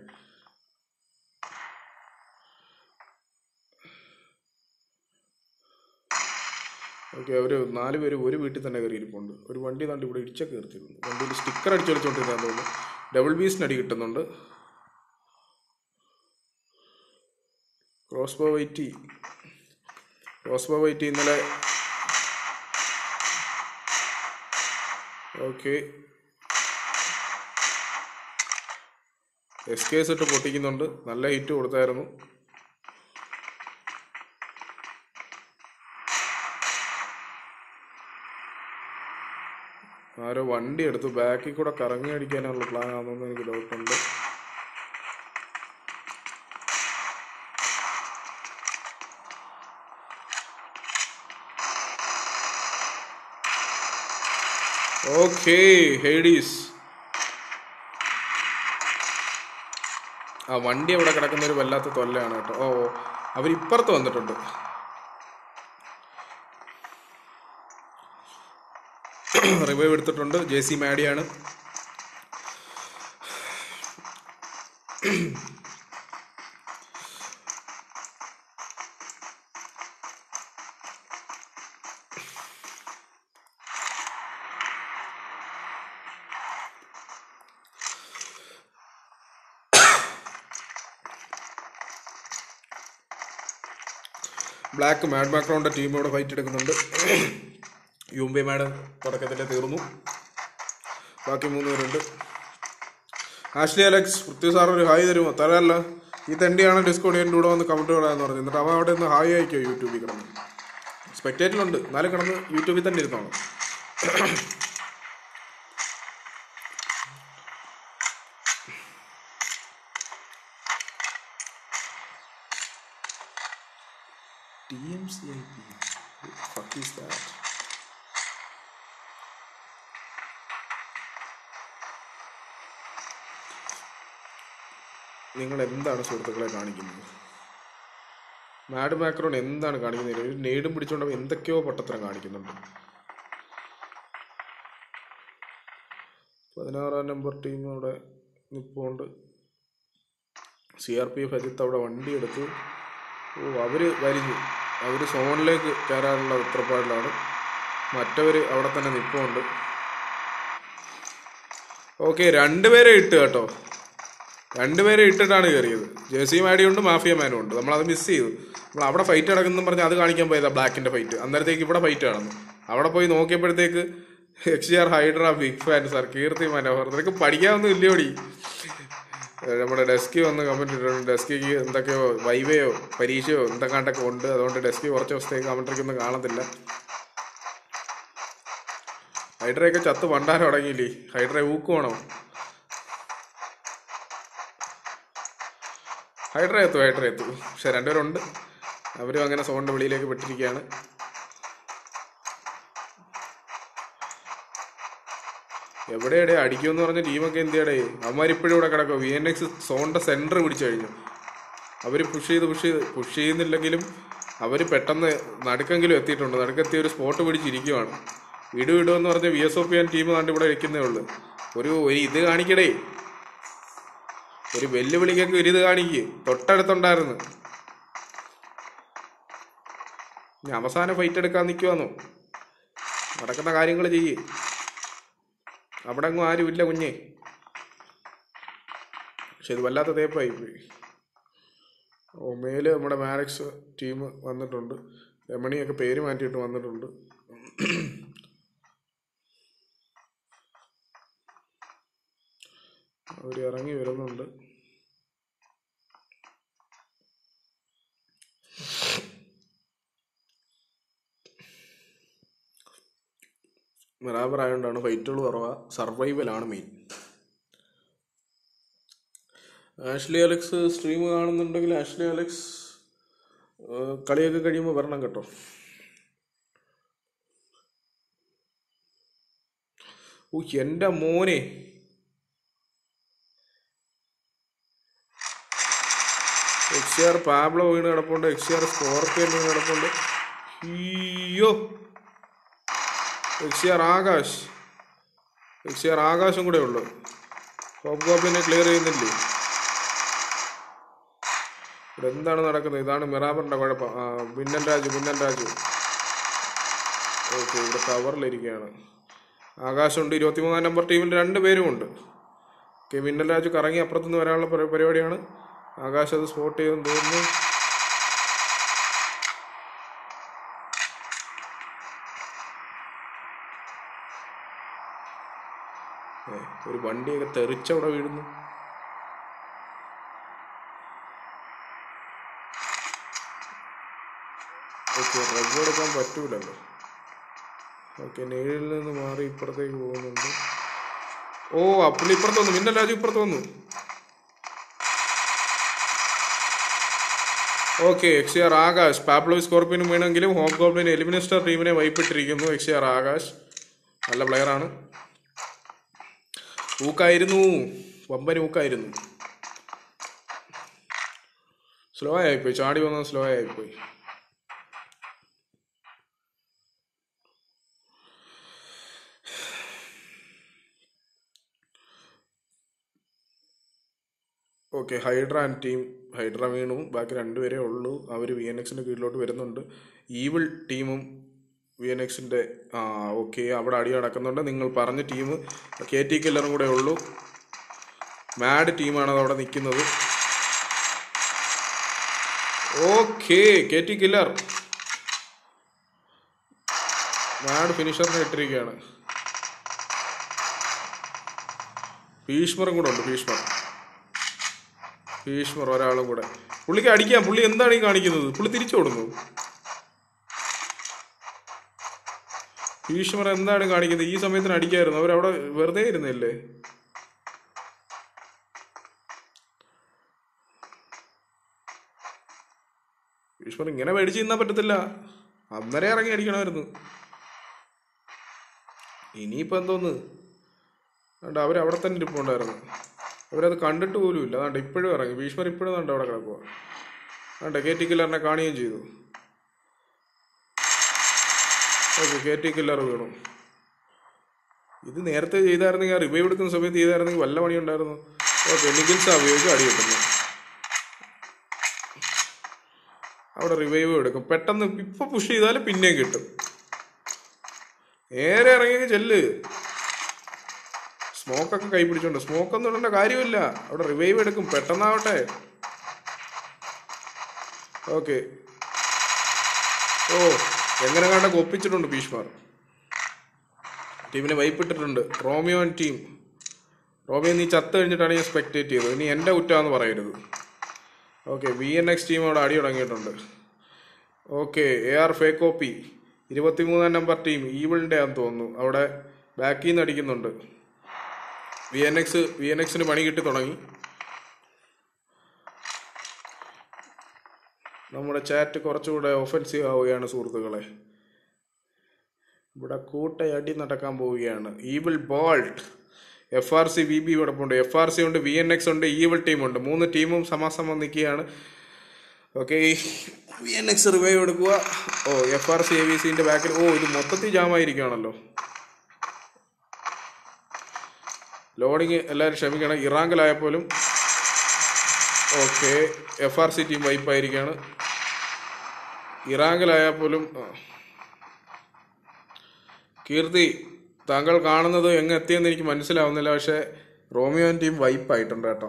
[SPEAKER 1] ഓക്കെ ഒരു നാല് പേര് ഒരു വീട്ടിൽ തന്നെ കയറി ഇരിപ്പുണ്ട് ഒരു വണ്ടി താണ്ട് ഇവിടെ ഇടിച്ചൊക്കെ കയറിയിരുന്നു വണ്ടിയിൽ സ്റ്റിക്കർ അടിച്ചടിച്ചോണ്ടിരുന്നാന്ന് തോന്നുന്നു ഡബിൾ ബീസിന് അടി കിട്ടുന്നുണ്ട് ക്രോസ് ബോ വൈറ്റി ക്രോസ് ബോ വൈറ്റി ഇന്നലെ ഓക്കെ എസ് കേസ് ഇട്ട് പൊട്ടിക്കുന്നുണ്ട് നല്ല ഹിറ്റ് കൊടുത്തായിരുന്നു ആരോ വണ്ടി എടുത്ത് ബാക്കിൽ കൂടെ കറങ്ങി അടിക്കാനുള്ള പ്ലാൻ ആണെന്ന് എനിക്ക് ഡൗട്ടുണ്ട് ഓക്കേ ഹേഡീസ് ആ വണ്ടി അവിടെ കിടക്കുന്ന ഒരു വല്ലാത്ത തൊല്ലയാണ് കേട്ടോ ഓ ഓ, അവരിപ്പുറത്ത് വന്നിട്ടുണ്ട് റിവൈവ് എടുത്തിട്ടുണ്ട് ജെ സി മാഡിയാണ് ബ്ലാക്ക് മാഡ് മാക്രോണിന്റെ ടീം ഇവിടെ ഫൈറ്റ് എടുക്കുന്നുണ്ട് യുംബെ മാഡം തുടക്കത്തിലെ തീർന്നു ബാക്കി മൂന്ന് പേരുണ്ട് ആഷ്ലി അലക്സ് പൃഥ്വി സാർ ഒരു ഹായ് തരുമോ തരാമല്ലോ ഈ തെണ്ടിയാണ് ഡിസ്കോഡിയൻ്റെ കൂടെ വന്ന് കമൻറ്റ് പറയാന്ന് പറഞ്ഞു എന്നിട്ട് അവൻ അവിടെ നിന്ന് ഹായ് അയക്കോ യൂട്യൂബിൽ കിടന്ന് സ്പെക്ടേറ്റിലുണ്ട് എന്നാലും കിടന്ന് യൂട്യൂബിൽ തന്നെ ഇരുന്നോളാം T M C I P fuck is that നിങ്ങൾ എന്താണ് സുഹൃത്തുക്കളെ കാണിക്കുന്നത് മാഡ് മാക്രോൺ എന്താണ് കാണിക്കുന്നത് ഒരു നേടും പിടിച്ചുകൊണ്ട് എന്തൊക്കെയോ പൊട്ടത്തരം കാണിക്കുന്നുണ്ട് പതിനാറാം നമ്പർ ടീം അവിടെ നിൽപ്പുണ്ട് C R P F Ajith അവിടെ വണ്ടി എടുത്തു ഓ അവർ വലിഞ്ഞു അവർ സോണിലേക്ക് കയറാനുള്ള ഉത്തരപ്പാടിലാണ് മറ്റവർ അവിടെ തന്നെ നിൽപ്പുണ്ട് ഓക്കെ രണ്ടുപേരെ ഇട്ട് കേട്ടോ രണ്ടുപേരെ ഇട്ടിട്ടാണ് കയറിയത് ജേഴ്സി മാഡിയും ഉണ്ട് മാഫിയ മാനും ഉണ്ട് നമ്മളത് മിസ് ചെയ്തു നമ്മൾ അവിടെ ഫൈറ്റ് നടക്കുന്നു പറഞ്ഞ് അത് കാണിക്കാൻ പോയതാ ബ്ലാക്കിന്റെ ഫൈറ്റ് അന്നേരത്തേക്ക് ഇവിടെ ഫൈറ്റ് നടന്നു അവിടെ പോയി നോക്കിയപ്പോഴത്തേക്ക് X R Hydra big fan sir Keerthi Manohar നിനക്ക് പഠിക്കാനൊന്നും ഇല്ലയോടി ഏഹ് നമ്മുടെ ഡെസ്കി വന്ന് കമന്റ് ഇട്ടിട്ടുണ്ട് ഡെസ്കിക്ക് എന്തൊക്കെയോ വൈവയോ പരീക്ഷയോ എന്തൊക്കെയാണ്ടൊക്കെ ഉണ്ട് അതുകൊണ്ട് ഡെസ്കി കുറച്ച് ദിവസത്തേക്ക് കമന്ററിക്കൊന്നും കാണത്തില്ല ഹൈഡ്രയൊക്കെ ചത്ത് പണ്ടാരം അടങ്ങിയില്ലേ ഹൈഡ്ര ഊക്കുവാണോ ഹൈഡ്ര എത്തു ഹൈഡ്ര എത്തു പക്ഷെ രണ്ടുപേരുണ്ട് അവരും അങ്ങനെ സോണിന്റെ വെളിയിലേക്ക് പെട്ടിരിക്കുകയാണ് എവിടെ എവിടെ അടിക്കുമെന്ന് പറഞ്ഞ ടീമൊക്കെ എന്തിയടേ അവന്മാരിപ്പോഴും ഇവിടെ കിടക്കും വി എൻ എക്സ് സോണിന്റെ സെന്റർ പിടിച്ചു കഴിഞ്ഞു അവർ പുഷ് ചെയ്ത് പുഷ് ചെയ്ത് പുഷ് ചെയ്യുന്നില്ലെങ്കിലും അവർ പെട്ടെന്ന് നടുക്കെങ്കിലും എത്തിയിട്ടുണ്ട് നടുക്കെത്തിയ ഒരു സ്പോട്ട് പിടിച്ചിരിക്കുവാണ് വിടു വിടു എന്ന് പറഞ്ഞ V S O P N team കണ്ട് ഇവിടെ വെക്കുന്നേ ഉള്ളൂ ഒരു ഒരു ഇത് കാണിക്കടേ ഒരു വെല്ലുവിളിക്കൊക്കെ ഒരു ഇത് കാണിക്ക് തൊട്ടടുത്തുണ്ടായിരുന്നു ഇനി അവസാനം ഫൈറ്റ് എടുക്കാൻ നിൽക്കുവാന്നോ നടക്കുന്ന കാര്യങ്ങൾ ചെയ്യ് അവിടെ അങ്ങും ആരുമില്ല കുഞ്ഞെ പക്ഷെ ഇത് വല്ലാത്ത തേപ്പായി പോയി ഓ മേല് നമ്മുടെ മാരക്സ് ടീം വന്നിട്ടുണ്ട് രമണിയൊക്കെ പേര് മാറ്റിയിട്ട് വന്നിട്ടുണ്ട് അവർ ഇറങ്ങി വരുന്നുണ്ട് ബറാബർ ആയതുകൊണ്ടാണ് ഫൈറ്റുകൾ കുറവാ സർവൈവലാണ് മെയിൻ ആഷ്ലി അലക്സ് സ്ട്രീം കാണുന്നുണ്ടെങ്കിൽ ആഷ്ലി അലക്സ് ആ, കളിയൊക്കെ കഴിയുമ്പോൾ വരണം കേട്ടോ ഓ എൻ്റെ മോനെ എക്സ് ആർ പാബ്ലോ വീണ് കിടപ്പുണ്ട് എക്സ് ആർ സ്കോർപ്പിയൻ വീണ് കിടപ്പുണ്ട് അയ്യോ X R Akash X R ആകാശം കൂടെ ഉള്ളു ഹോപ്പ് ഗോബ്ലിനെ ക്ലിയർ ചെയ്യുന്നില്ലേ ഇവിടെ എന്താണ് നടക്കുന്നത് ഇതാണ് മിറാബറിന്റെ കുഴപ്പം ആ മിന്നൽ രാജു മിന്നൽ രാജു ഓക്കെ ഇവിടെ കവറിലിരിക്കുകയാണ് ആകാശമുണ്ട് ഇരുപത്തിമൂന്നാം നമ്പർ ടീമിൽ രണ്ട് പേരും ഉണ്ട് ഓക്കെ മിന്നൽ രാജു കറങ്ങി അപ്പുറത്തുനിന്ന് വരാനുള്ള പരി- പരിപാടിയാണ് ആകാശ് അത് സ്പോട്ട് ചെയ്തെന്ന് തോന്നുന്നു ഏ, ഒരു വണ്ടിയൊക്കെ തെറിച്ചവിടെ വീഴുന്നു ഓക്കെ റഗ് എടുക്കാൻ പറ്റൂലല്ലോ ഓക്കെ നേരിൽ നിന്ന് മാറി ഇപ്പുറത്തേക്ക് പോകുന്നുണ്ട് ഓ ആ പുള്ളി ഇപ്പുറത്ത് വന്നു മിന്നൽ രാജു ഇപ്പുറത്ത് വന്നു okay X R Akash Pablo സ്കോർപ്പിനും വീണെങ്കിലും ഹോം ഗോബ്ലിൻ എലിമിനിസ്റ്റർ ടീമിനെ വൈപ്പിട്ടിരിക്കുന്നു എക്സ് ആർ ആകാശ് നല്ല പ്ലെയറാണ് ഊക്കായിരുന്നു വമ്പൻ ഊക്കായിരുന്നു സ്ലോ ആയിപ്പോയി ചാടി വന്നത് സ്ലോ ആയിപ്പോയി okay Hydra and team Hydra വീണു ബാക്കി രണ്ടുപേരേ ഉള്ളൂ അവർ വി എൻ എക്സിൻ്റെ കീഴിലോട്ട് വരുന്നുണ്ട് ഈവിൾ ടീമും വി എൻ എക്സിൻ്റെ ആ ഓക്കെ അവിടെ അടി നടക്കുന്നുണ്ട് നിങ്ങൾ പറഞ്ഞ ടീം കെ ടി കില്ലറും കൂടെ ഉള്ളൂ മാഡ് ടീമാണ് അവിടെ നിൽക്കുന്നത് okay K T killer Mad ഫിനിഷറിനെ ഇട്ടിരിക്കുകയാണ് ഭീഷ്മറും കൂടെ ഉണ്ട് ഭീഷ്മർ ഭീഷ്മർ ഒരാളും കൂടെ പുള്ളിക്ക് അടിക്കാം പുള്ളി എന്താണ് ഈ കാണിക്കുന്നത് പുള്ളി തിരിച്ചു കൊടുന്നു ഭീഷ്മർ എന്താണ് കാണിക്കുന്നത് ഈ സമയത്തിന് അടിക്കായിരുന്നു അവരവിടെ വെറുതെ ഇരുന്നില്ലേ ഭീഷ്മർ ഇങ്ങനെ മേടിച്ച് തിന്നാൻ പറ്റത്തില്ല അന്നേരം ഇറങ്ങി അടിക്കണമായിരുന്നു ഇനിയിപ്പോൾ എന്തോന്ന് അതുകൊണ്ട് അവരവിടെ തന്നെ ഇരിപ്പുണ്ടായിരുന്നു അവരത് കണ്ടിട്ട് പോലും ഇല്ല അതുകൊണ്ട് ഇപ്പോഴും ഇറങ്ങി ഭീഷ്മർ ഇപ്പോഴും കണ്ട് അവിടെ കിടക്കുക അതുകൊണ്ട് കെ ടി കില്ലറിനെ കാണുകയും ചെയ്തു ഓക്കെ കെ ടി കില്ലർ വീണു ഇത് നേരത്തെ ചെയ്തായിരുന്നെങ്കിൽ ആ റിവൈവ് എടുക്കുന്ന സമയത്ത് ചെയ്തായിരുന്നെങ്കിൽ വല്ല പണി ഉണ്ടായിരുന്നു ഓക്കെ നിഖിൽസ് ഉപയോഗിച്ച് അടി കിട്ടുന്നു അവിടെ റിവൈവ് എടുക്കും പെട്ടെന്ന് ഇപ്പൊ പുഷ് ചെയ്താൽ പിന്നെയും കിട്ടും നേരെ ഇറങ്ങിയ ചെല്ല് സ്മോക്കൊക്കെ കൈ പിടിച്ചോണ്ട് സ്മോക്ക് ഒന്നും ഇടേണ്ട കാര്യമില്ല അവിടെ റിവൈവ് എടുക്കും പെട്ടെന്നാവട്ടെ ഓക്കെ ഓ എങ്ങനെ കണ്ടൊക്കെ ഒപ്പിച്ചിട്ടുണ്ട് ഭീഷ്മാർ ടീമിനെ വൈപ്പിട്ടിട്ടുണ്ട് റോമിയോ ആൻഡ് ടീം റോമിയോ നീ ചത്ത് കഴിഞ്ഞിട്ടാണ് ഞാൻ സ്പെക്ടേറ്റ് ചെയ്തത് ഇനി എൻ്റെ കുറ്റാന്ന് പറയരുത് okay V N X team അവിടെ അടി തുടങ്ങിയിട്ടുണ്ട് ഓക്കെ എ ആർ ഫേക്കോപ്പി ഇരുപത്തിമൂന്നാം നമ്പർ ടീം ഈവിളിൻ്റെ ആണെന്ന് തോന്നുന്നു അവിടെ ബാക്കിൽ നിന്ന് അടിക്കുന്നുണ്ട് V N X V N എക്സിന് പണി കിട്ടി തുടങ്ങി നമ്മുടെ ചാറ്റ് കുറച്ചുകൂടെ ഒഫൻസീവ് ആവുകയാണ് സുഹൃത്തുക്കളെ ഇവിടെ കൂട്ടയടി നടക്കാൻ പോവുകയാണ് evil bolt F R C V B ഇവിടെ ഉണ്ട് എഫ് ആർ സി ഉണ്ട് വി എൻ എക്സ് ഉണ്ട് ഈവിൾ ടീമുണ്ട് മൂന്ന് ടീമും സമാസമം നിൽക്കുകയാണ് okay V N X revive എടുക്കുക ഓ F R C A V സിന്റെ ബാക്കിൽ ഓ ഇത് മൊത്തത്തിൽ ജാമായിരിക്കുകയാണല്ലോ ലോഡിങ് എല്ലാവരും ക്ഷമിക്കണം ഇറാങ്കിലായപ്പോലും okay F R C team വൈപ്പായിരിക്കുകയാണ് ഇറാങ്കിലായാൽ പോലും ആ. കീർത്തി താങ്കൾ കാണുന്നത് എങ്ങ് എത്തിയെന്ന് എനിക്ക് മനസ്സിലാവുന്നില്ല പക്ഷെ റോമിയോ ടീം വൈപ്പായിട്ടുണ്ട് കേട്ടോ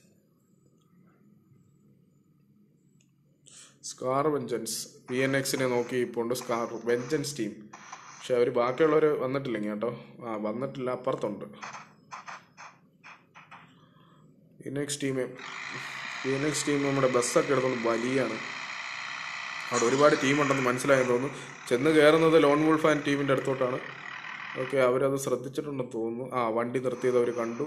[SPEAKER 1] സ്കാർ വെഞ്ചൻസ് വി എൻ എക്സിനെ നോക്കി ഇപ്പോൾ ഉണ്ട് സ്കാർ വെഞ്ചൻസ് ടീം പക്ഷെ അവർ ബാക്കിയുള്ളവർ വന്നിട്ടില്ലെങ്കിൽ കേട്ടോ ആ വന്നിട്ടില്ല അപ്പുറത്തുണ്ട് V N X team V N X team നമ്മുടെ ബസ്സൊക്കെ എടുത്തോണ്ട് വലിയാണ് അവിടെ ഒരുപാട് ടീമുണ്ടെന്ന് മനസ്സിലായെന്ന് തോന്നുന്നു ചെന്ന് കയറുന്നത് ലോൺ വുൾഫ് ആൻഡ് ടീമിൻ്റെ അടുത്തോട്ടാണ് ഓക്കെ അവരത് ശ്രദ്ധിച്ചിട്ടുണ്ടെന്ന് തോന്നുന്നു ആ വണ്ടി നിർത്തിയത് അവർ കണ്ടു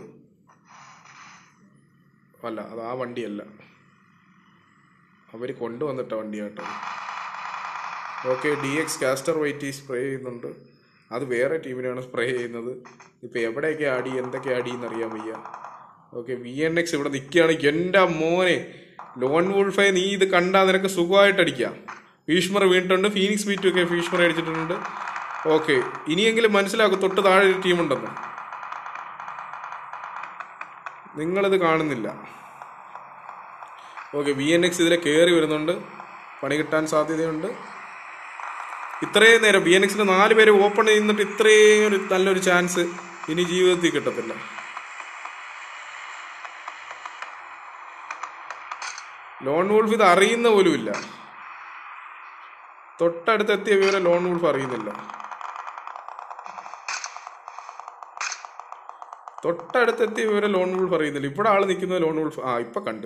[SPEAKER 1] അല്ല അത് ആ വണ്ടിയല്ല അവർ കൊണ്ടുവന്നിട്ട വണ്ടിയാട്ടോ okay D X Castor Whitey spray ചെയ്യുന്നുണ്ട് അത് വേറെ ടീമിനാണ് സ്പ്രേ ചെയ്യുന്നത് ഇപ്പോൾ എവിടെയൊക്കെ ആടി എന്തൊക്കെ ആടി എന്നറിയാൻ വയ്യ ഓക്കെ വി എൻ എക്സ് ഇവിടെ നിൽക്കുകയാണ് എൻ്റെ മോനെ ലോൺ വൂൾഫെ നീ ഇത് കണ്ടാൽ നിനക്ക് സുഖമായിട്ട് അടിക്കാം ഭീഷ്മർ വീണിട്ടുണ്ട് ഫീനിക്സ് ബീറ്റും ഒക്കെ ഭീഷ്മർ അടിച്ചിട്ടുണ്ട് ഓക്കെ ഇനിയെങ്കിലും മനസ്സിലാക്കും തൊട്ട് താഴെ ഒരു ടീമുണ്ടെന്ന് നിങ്ങളിത് കാണുന്നില്ല ഓക്കെ വി എൻ എക്സ് ഇതിലെ കയറി വരുന്നുണ്ട് പണി കിട്ടാൻ സാധ്യതയുണ്ട് ഇത്രയും നേരം ബി എൻ എക്സിന് നാല് പേര് ഓപ്പൺ ചെയ്യുന്നിട്ട് ഇത്രയും ഒരു നല്ലൊരു ചാൻസ് ഇനി ജീവിതത്തിൽ കിട്ടത്തില്ല ലോൺ വൂൾഫ് ഇത് അറിയുന്ന പോലുമില്ല തൊട്ടടുത്തെത്തിയ വിവരം ലോൺ വൂൾഫ് അറിയുന്നില്ല തൊട്ടടുത്തെത്തിയ വിവരം ലോൺ വൂൾഫ് അറിയുന്നില്ല ഇവിടെ ആള് നിൽക്കുന്നത് ലോൺ വൂൾഫ് ആ ഇപ്പൊ കണ്ട്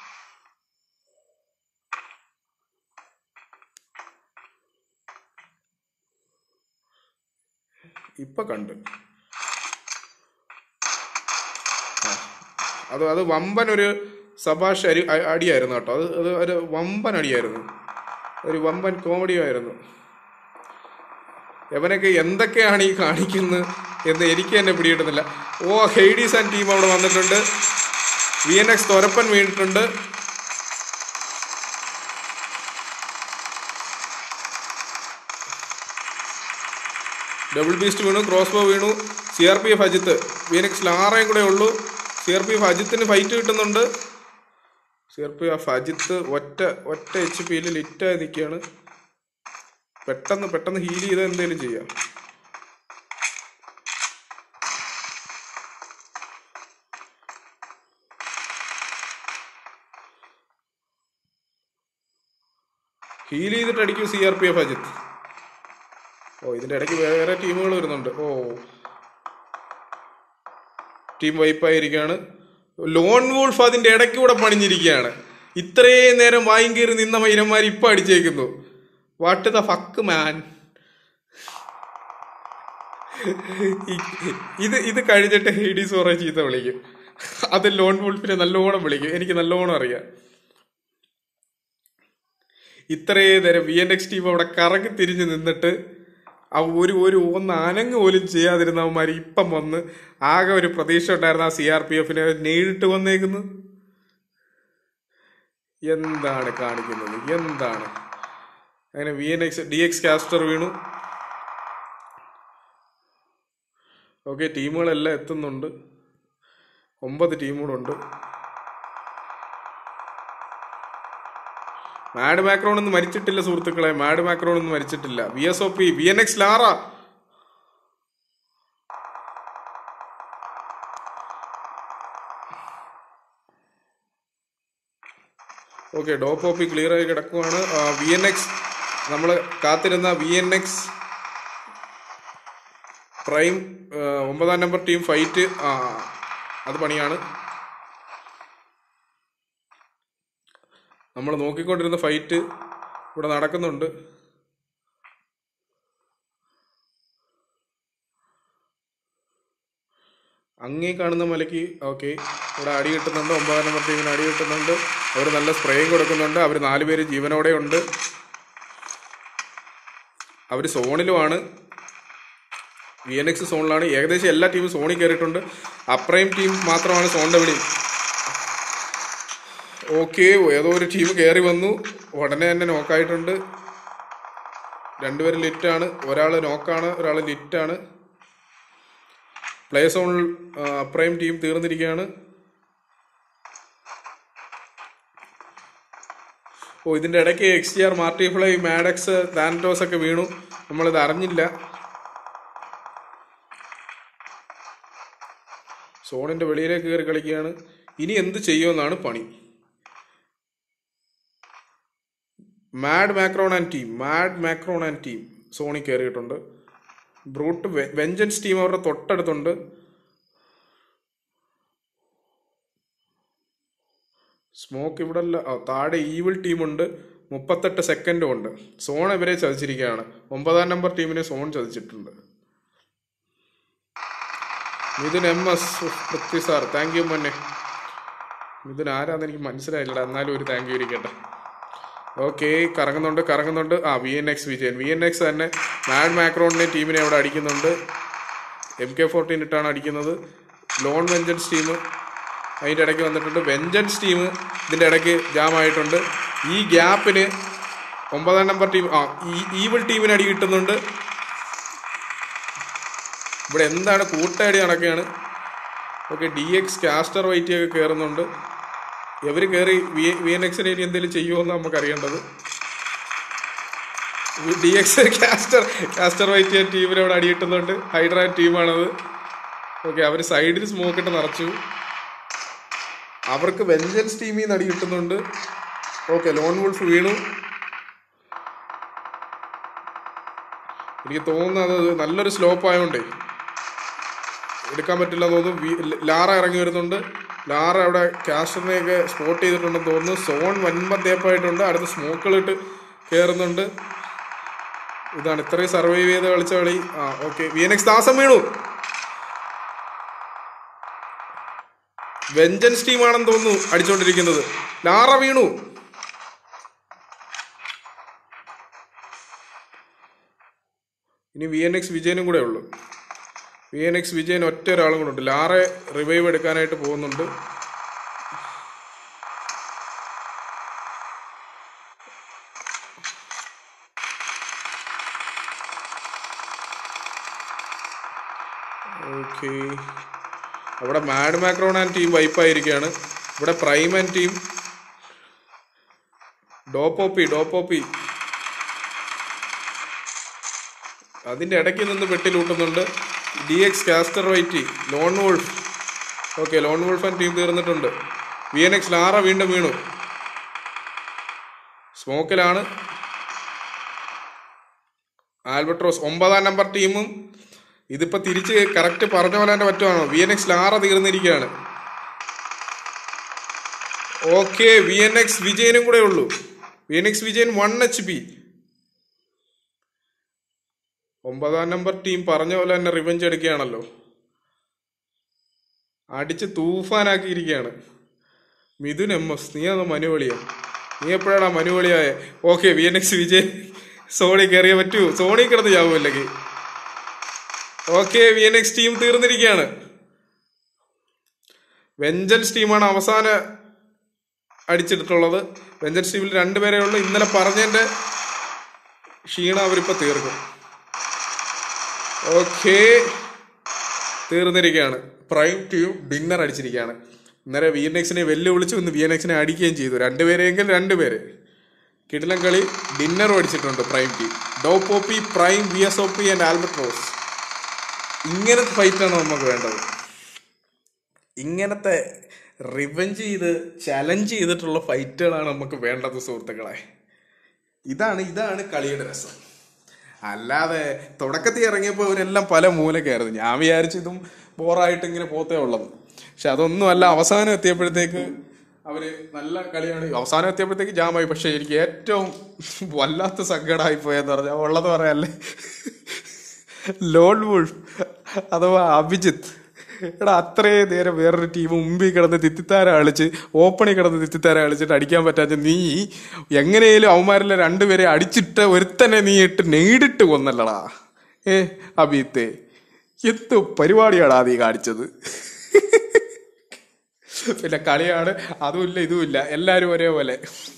[SPEAKER 1] ഇപ്പൊ കണ്ട് ആ. അത് അത് വമ്പൻ ഒരു സഭാഷ് അരി അ- അടിയായിരുന്നു കേട്ടോ അത് അത് ഒരു വമ്പൻ അടിയായിരുന്നു ഒരു വമ്പൻ കോമഡി ആയിരുന്നു എവനൊക്കെ എന്തൊക്കെയാണ് ഈ കാണിക്കുന്നത് എന്ന് എനിക്ക് തന്നെ പിടികിട്ടുന്നില്ല ഓ ഹെയ്ഡീസ് ആൻഡ് ടീം അവിടെ വന്നിട്ടുണ്ട് വി എൻ എക്സ് തൊരപ്പൻ വീണിട്ടുണ്ട് ഡബിൾ ബീസ്റ്റ് വീണു ക്രോസ് ബോ വീണു C R P F Ajith V N എക്സിൽ ആറേയും കൂടെ ഉള്ളൂ സി ആർ പി എഫ് അജിത്തിന് ഫൈറ്റ് കിട്ടുന്നുണ്ട് C R P F Ajith ഒറ്റ ഒറ്റ എച്ച് പിയിൽ ലിറ്റായി നിൽക്കുകയാണ് പെട്ടെന്ന് പെട്ടെന്ന് ഹീൽ ചെയ്ത് എന്തെങ്കിലും ചെയ്യാം ഹീൽ ചെയ്തിട്ട് അടിക്കും C R P F Ajith ഓ ഇതിന്റെ ഇടയ്ക്ക് വേറെ ടീമുകൾ വരുന്നുണ്ട് ഓ ടീം വൈപ്പായിരിക്കുകയാണ് ലോൺ വൂൾഫ് അതിന്റെ ഇടയ്ക്ക് കൂടെ പണിഞ്ഞിരിക്കുകയാണ് ഇത്രയും നേരം വായും കയറി നിന്ന മൈനന്മാർ ഇപ്പൊ അടിച്ചേക്കുന്നു വാട്ട് ദ ഫക്ക് മാൻ ഇത് ഇത് കഴിഞ്ഞിട്ട് ഹെയ്ഡീസ് കുറെ ചീത്ത വിളിക്കും അത് ലോൺ വൂൾഫിനെ നല്ലോണം വിളിക്കും എനിക്ക് നല്ലോണം അറിയാം ഇത്രയും നേരം വി എൻ എക്സ് ടീം അവിടെ കറങ്ങി തിരിഞ്ഞ് നിന്നിട്ട് ആ ഒരു ഒരു ഒന്ന് അനങ്ങ് പോലും ചെയ്യാതിരുന്നവന്മാർ ഇപ്പം വന്ന് ആകെ ഒരു പ്രതീക്ഷ ഉണ്ടായിരുന്ന ആ സി ആർ പി എഫിനെ നേരിട്ട് വന്നേക്കുന്നു എന്താണ് കാണിക്കുന്നത് എന്താണ് അങ്ങനെ V N X D X Castor വീണു ഓക്കെ ടീമുകളെല്ലാം എത്തുന്നുണ്ട് ഒമ്പത് ടീമുകളുണ്ട് മാഡ് മാക്രോൺ ഒന്നും മരിച്ചിട്ടില്ല സുഹൃത്തുക്കളെ മാഡ് മാക്രോൺ ഒന്നും മരിച്ചിട്ടില്ല V S O P V N X Lara okay Dopoppy clear ആയി കിടക്കുവാണ് വി എൻ എക്സ് നമ്മൾ കാത്തിരുന്ന വി എൻ എക്സ് പ്രൈം ആ, ഒമ്പതാം നമ്പർ ടീം ഫൈറ്റ് ആ അത് പണിയാണ് നമ്മൾ നോക്കിക്കൊണ്ടിരുന്ന ഫൈറ്റ് ഇവിടെ നടക്കുന്നുണ്ട് അങ്ങേ കാണുന്ന മലയ്ക്ക് ഓക്കെ ഇവിടെ അടി കിട്ടുന്നുണ്ട് ഒമ്പതാം നമ്പർ ടീമിന് അടി കിട്ടുന്നുണ്ട് അവർ നല്ല സ്പ്രേയും കൊടുക്കുന്നുണ്ട് അവർ നാല് പേര് ജീവനോടെ ഉണ്ട് അവർ സോണിലുമാണ് വി എൻ എക്സ് സോണിലാണ് ഏകദേശം എല്ലാ ടീമും സോണിൽ കയറിയിട്ടുണ്ട് അപ്രൈം ടീം മാത്രമാണ് സോണിൻ്റെ വിളി ഓക്കെ ഏതോ ഒരു ടീം കയറി വന്നു ഉടനെ തന്നെ നോക്കായിട്ടുണ്ട് രണ്ടുപേരും ലിറ്റാണ് ഒരാൾ നോക്കാണ് ഒരാൾ ലിറ്റാണ് പ്ലേ സോണിൽ അപ്രൈം ടീം തീർന്നിരിക്കുകയാണ് ഓ ഇതിൻ്റെ ഇടയ്ക്ക് X T R Marty Fly Maddox Thanatos ഒക്കെ വീണു നമ്മളിത് അറിഞ്ഞില്ല സോണിന്റെ വെളിയിലേക്ക് കയറി കളിക്കുകയാണ് ഇനി എന്ത് ചെയ്യുമെന്നാണ് പണി Mad Macron and team Mad Macron and team സോണി കയറിയിട്ടുണ്ട് ബ്രൂട്ട് വെ- വെഞ്ചൻസ് ടീം അവരുടെ തൊട്ടടുത്തുണ്ട് സ്മോക്ക് ഇവിടെ അല്ല ആ, താഴെ ഈവിൾ ടീമുണ്ട് മുപ്പത്തെട്ട് സെക്കൻഡും ഉണ്ട് സോൺ ഇവരെ ചതിച്ചിരിക്കുകയാണ് ഒമ്പതാം നമ്പർ ടീമിനെ സോൺ ചതിച്ചിട്ടുണ്ട് Mithun M S Prithvi sir thank you മന്നെ മിഥുൻ ആരാന്ന് എനിക്ക് മനസ്സിലായില്ലടാ എന്നാലും ഒരു താങ്ക് യു ഇരിക്കട്ടെ ഓക്കെ കറങ്ങുന്നുണ്ട് കറങ്ങുന്നുണ്ട് ആ V N X Vijayan V N X തന്നെ മാഡ് മാക്രോണിനെ ടീമിനെ അവിടെ അടിക്കുന്നുണ്ട് എം കെ ഫോർട്ടീൻ ഇട്ടാണ് അടിക്കുന്നത് ലോൺ വെഞ്ചൻസ് ടീം അതിൻ്റെ ഇടയ്ക്ക് വന്നിട്ടുണ്ട് വെഞ്ചൻസ് ടീം ഇതിൻ്റെ ഇടയ്ക്ക് ജാം ആയിട്ടുണ്ട് ഈ ഗ്യാപ്പിന് ഒമ്പതാം നമ്പർ ടീം ആ ഈ ഈവിൾ ടീമിന് അടി കിട്ടുന്നുണ്ട് ഇവിടെ എന്താണ് കൂട്ടയടി നടക്കുകയാണ് okay D X Castor Whitey ഒക്കെ കയറുന്നുണ്ട് ഇവർ കയറി വി വി എൻ എക്സിന് ഇനി എന്തെങ്കിലും ചെയ്യുമോ നമുക്ക് അറിയേണ്ടത് D X Castor Castor White ടീമിന് അവിടെ അടിയിട്ടുന്നുണ്ട് ഹൈഡ്രാൻ ടീമാണത് ഓക്കെ അവർ സൈഡിൽ സ്മോക്ക് ഇട്ട് നിറച്ചു അവർക്ക് വെഞ്ചൻസ് ടീമിൽ നിന്ന് അടി കിട്ടുന്നുണ്ട് ഓക്കെ ലോൺ വുൾഫ് വീണു എനിക്ക് തോന്നുന്നത് അത് നല്ലൊരു സ്ലോപ്പ് ആയതുകൊണ്ടേ എടുക്കാൻ പറ്റില്ല എന്ന് തോന്നുന്നു വി- ലാറ ഇറങ്ങി വരുന്നുണ്ട് ലാറ അവിടെ കാസ്റ്ററിനെയൊക്കെ സ്പോട്ട് ചെയ്തിട്ടുണ്ടെന്ന് തോന്നുന്നു സോൺ വൻപൻ തേപ്പായിട്ടുണ്ട് അടുത്ത് സ്മോക്കുകളിട്ട് കയറുന്നുണ്ട് ഇതാണ് ഇത്രയും സർവൈവ് ചെയ്ത് കളിച്ച കളി ആ ഓക്കെ വി എൻ എക്സ് ദാസം വീണു വെഞ്ചൻസ് ടീമാണെന്ന് തോന്നുന്നു അടിച്ചുകൊണ്ടിരിക്കുന്നത് ലാറ വീണു ഇനി വി എൻ എക്സ് വിജയനും കൂടെ ഉള്ളു വി എൻ എക്സ് വിജയൻ ഒറ്റ ഒരാളും കൂടെ ഉണ്ട് ലാറെ റിവൈവ് എടുക്കാനായിട്ട് പോകുന്നുണ്ട് ഓക്കെ അവിടെ മാഡ് മാക്രോൺ ആൻഡ് ടീം വൈപ്പായിരിക്കുകയാണ് ഇവിടെ Prime and team Dopoppy Dopoppy അതിന്റെ ഇടയ്ക്ക് നിന്ന് വെട്ടിലൂട്ടുന്നുണ്ട് D X Castor Whitey lone wolf okay lone wolf and team തീർന്നിട്ടുണ്ട് വി എൻ എക്സ് ലാറ വീണ്ടും വീണു സ്മോക്കിലാണ് ആൽബട്രോസ് ഒമ്പതാം നമ്പർ ടീമും ഇതിപ്പോ തിരിച്ച് കറക്റ്റ് പറഞ്ഞ പോലെ തന്നെ പറ്റുവാണോ വി എൻ എക്സ് ലാറ തീർന്നിരിക്കുകയാണ് ഓക്കെ വി എൻ എക്സ് വിജയനും കൂടെ ഉള്ളൂ V N X Vijayan one H P ഒമ്പതാം നമ്പർ ടീം പറഞ്ഞ പോലെ തന്നെ റിവഞ്ച് എടുക്കുകയാണല്ലോ അടിച്ച് തൂഫാനാക്കിയിരിക്കുകയാണ് മിഥുൻ എം എസ് നീ അത് മനുവളിയാ നീ എപ്പോഴാണ് മനുവളിയായ okay V N X Vijay സോണി കയറിയേ പറ്റൂ സോണി കിടന്ന് ചാവും അല്ലെങ്കിൽ okay V N X team തീർന്നിരിക്കുകയാണ് വെഞ്ചൻസ് ടീമാണ് അവസാന അടിച്ചിട്ടുള്ളത് വെഞ്ചൻസ് ടീമിൽ രണ്ടുപേരേ ഉള്ളൂ ഇന്നലെ പറഞ്ഞതിന്റെ ക്ഷീണം അവരിപ്പോ തീർക്കും ഓക്കെ തീർന്നിരിക്കുകയാണ് പ്രൈം ടീം ഡിന്നർ അടിച്ചിരിക്കുകയാണ് ഇന്നലെ വി എൻ എക്സിനെ വെല്ലുവിളിച്ചു ഇന്ന് വി എൻ എക്സിനെ അടിക്കുകയും ചെയ്തു രണ്ടുപേരെങ്കിൽ രണ്ടുപേര് കിടിലം കളി ഡിന്നറും അടിച്ചിട്ടുണ്ട് Prime team Dopoppy Prime V S O P and Albert Rose ഇങ്ങനത്തെ ഫൈറ്റാണ് നമുക്ക് വേണ്ടത് ഇങ്ങനത്തെ റിവെഞ്ച് ചെയ്ത് ചലഞ്ച് ചെയ്തിട്ടുള്ള ഫൈറ്റുകളാണ് നമുക്ക് വേണ്ടത് സുഹൃത്തുക്കളെ ഇതാണ് ഇതാണ് കളിയുടെ രസം അല്ലാതെ തുടക്കത്തിൽ ഇറങ്ങിയപ്പോൾ ഇവരെല്ലാം പല മൂലക്കായിരുന്നു ഞാൻ വിചാരിച്ചു ഇതും ബോറായിട്ട് ഇങ്ങനെ പോത്തേ ഉള്ളത് പക്ഷെ അതൊന്നും അല്ല അവസാനം എത്തിയപ്പോഴത്തേക്ക് അവര് നല്ല കളിയാണ് അവസാനം എത്തിയപ്പോഴത്തേക്ക് ജാമായി പക്ഷെ എനിക്ക് ഏറ്റവും വല്ലാത്ത സങ്കടമായി പോയെന്ന് പറഞ്ഞാൽ ഉള്ളത് പറയാല്ലേ ലോൺ വുൾഫ് അഥവാ അഭിജിത്ത് എടാ അത്രയും നേരം വേറൊരു ടീം മുമ്പിൽ കിടന്ന് തിത്തിത്താര കളിച്ച് ഓപ്പണിൽ കിടന്ന് തിത്തിത്താര കളിച്ചിട്ട് അടിക്കാൻ പറ്റാത്ത നീ എങ്ങനെയും അവന്മാരിലെ രണ്ടുപേരെ അടിച്ചിട്ട് ഒരുത്തനെ നീ ഇട്ട് നേടിട്ട് കൊന്നല്ലടാ ഏ അഭിത്തെ എന്ത് പരിപാടിയാടാ നീ കാണിച്ചത് പിന്നെ കളിയാണ് അതുമില്ല ഇതുമില്ല എല്ലാരും ഒരേപോലെ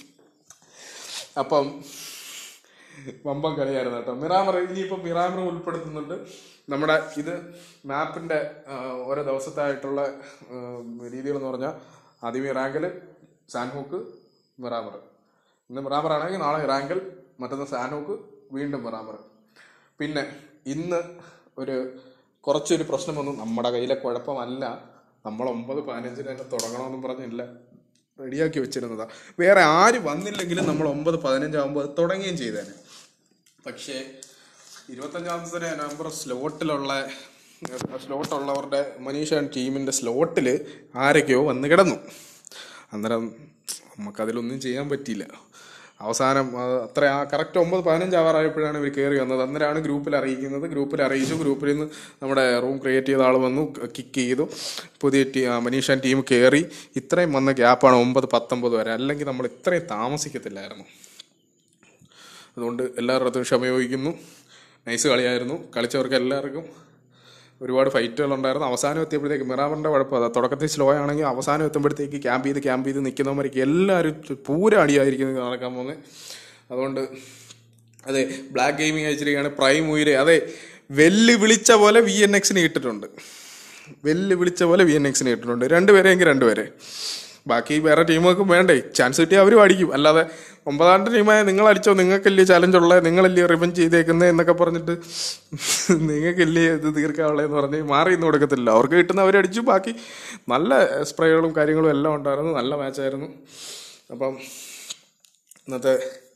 [SPEAKER 1] അപ്പം വമ്പം കളിയായിരുന്നു കേട്ടോ മിറാമർ ഇനിയിപ്പോൾ മിറാമർ ഉൾപ്പെടുത്തുന്നുണ്ട് നമ്മുടെ ഇത് മാപ്പിന്റെ ആ, ഓരോ ദിവസത്തായിട്ടുള്ള രീതികൾ എന്ന് പറഞ്ഞാൽ ആദ്യം ഇറാങ്കൽ സാൻഹോക്ക് മിറാമർ ഇന്ന് മിറാമർ ആണെങ്കിൽ നാളെ ഇറാങ്കൽ മറ്റന്ന് സാൻഹോക്ക് വീണ്ടും മിറാമർ പിന്നെ ഇന്ന് ഒരു കുറച്ചൊരു പ്രശ്നം വന്നു നമ്മുടെ കയ്യിലെ കുഴപ്പമല്ല നമ്മൾ ഒമ്പത് പതിനഞ്ചിന് തന്നെ തുടങ്ങണമെന്നും പറഞ്ഞില്ല റെഡിയാക്കി വെച്ചിരുന്നതാ വേറെ ആര് വന്നില്ലെങ്കിലും നമ്മൾ ഒമ്പത് പതിനഞ്ചാകുമ്പോൾ അത് തുടങ്ങുകയും ചെയ്തേനെ പക്ഷേ ഇരുപത്തഞ്ചാമത്തെ നമ്പർ സ്ലോട്ടിലുള്ള സ്ലോട്ടുള്ളവരുടെ മനീഷ ടീമിന്റെ സ്ലോട്ടിൽ ആരൊക്കെയോ വന്ന് കിടന്നു അന്നേരം നമുക്കതിലൊന്നും ചെയ്യാൻ പറ്റിയില്ല അവസാനം അത് അത്ര ആ കറക്റ്റ് ഒമ്പത് പതിനഞ്ച് ആവാറായപ്പോഴാണ് ഇവർ കയറി വന്നത് അന്നേരമാണ് ഗ്രൂപ്പിൽ അറിയിക്കുന്നത് ഗ്രൂപ്പിൽ അറിയിച്ചു ഗ്രൂപ്പിൽ നിന്ന് നമ്മുടെ റൂം ക്രിയേറ്റ് ചെയ്ത ആൾ വന്നു കിക്ക് ചെയ്തു പുതിയ ടീ മനീഷ ടീം കയറി ഇത്രയും വന്ന ഗ്യാപ്പാണ് ഒമ്പത് പത്തൊമ്പത് വരെ അല്ലെങ്കിൽ നമ്മൾ ഇത്രയും താമസിക്കത്തില്ലായിരുന്നു അതുകൊണ്ട് എല്ലാവരുടെ അടുത്തും ക്ഷമ ചോദിക്കുന്നു നൈസ് കളിയായിരുന്നു കളിച്ചവർക്ക് എല്ലാവർക്കും ഒരുപാട് ഫൈറ്റുകൾ ഉണ്ടായിരുന്നു അവസാനം എത്തിയപ്പോഴത്തേക്ക് മിറാമറിന്റെ കുഴപ്പം അതാ തുടക്കത്തിൽ സ്ലോ ആണെങ്കിൽ അവസാനം എത്തുമ്പോഴത്തേക്ക് ക്യാമ്പ് ചെയ്ത് ക്യാമ്പ് ചെയ്ത് നിൽക്കുന്നവർക്ക് എല്ലാവരും പൂര അടിയായിരിക്കും നടക്കാൻ പോകുന്നത് അതുകൊണ്ട് അതെ ബ്ലാക്ക് ഗെയിമിംഗ് അയച്ചിരിക്കുകയാണ് പ്രൈം ഉയരെ അതെ വെല്ലു വിളിച്ച പോലെ വി എൻ എക്സിന് ഇട്ടിട്ടുണ്ട് വെല്ലു വിളിച്ച പോലെ വി എൻ എക്സിന് ഇട്ടിട്ടുണ്ട് രണ്ടുപേരെങ്കിൽ രണ്ടുപേരെ ബാക്കി വേറെ ടീമുകൾക്കും വേണ്ടേ ചാൻസ് കിട്ടിയാൽ അവരും അടിക്കും അല്ലാതെ ഒമ്പതാമത്തെ ടീമായ നിങ്ങൾ അടിച്ചോ നിങ്ങൾക്കല്ലേ ചലഞ്ച് ഉള്ളത് നിങ്ങളല്ലേ റിവഞ്ച് ചെയ്തേക്കുന്നത് എന്നൊക്കെ പറഞ്ഞിട്ട് നിങ്ങൾക്കല്ലേ ഇത് തീർക്കാനുള്ളതെന്ന് പറഞ്ഞ് മാറി ഇന്ന് കൊടുക്കത്തില്ല അവർക്ക് കിട്ടുന്ന അവരടിച്ചു ബാക്കി നല്ല സ്പ്രേകളും കാര്യങ്ങളും എല്ലാം ഉണ്ടായിരുന്നു നല്ല മാച്ചായിരുന്നു അപ്പം ഇന്നത്തെ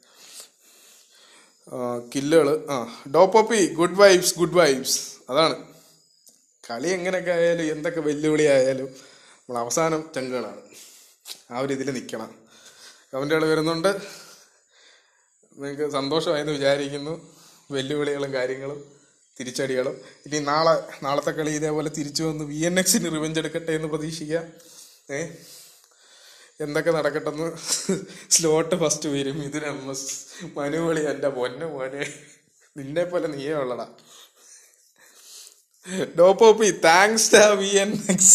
[SPEAKER 1] കില്ലുകൾ ആ Dopoppy good vibes good vibes അതാണ് കളി എങ്ങനെയൊക്കെ ആയാലും എന്തൊക്കെ വെല്ലുവിളി ആയാലും നമ്മൾ അവസാനം ചങ്കുകളാണ് ആ ഒരു ഇതിൽ നിൽക്കണം കമൻറ്റുകൾ വരുന്നുണ്ട് നിങ്ങൾക്ക് സന്തോഷമായെന്ന് വിചാരിക്കുന്നു വെല്ലുവിളികളും കാര്യങ്ങളും തിരിച്ചടികളും ഇനി നാളെ നാളത്തെ കളി ഇതേപോലെ തിരിച്ചു വന്ന് വി എൻ എക്സിന് റിവെഞ്ച് എടുക്കട്ടെ എന്ന് പ്രതീക്ഷിക്കാം ഏ എന്തൊക്കെ നടക്കട്ടെന്ന് സ്ലോട്ട് ഫസ്റ്റ് വരും ഇതിന് എം എസ് മനുവളി എൻ്റെ പൊന്നു മോനെ നിന്നെ പോലെ നീയേ ഉള്ളടാ Dopoppy thanks V N X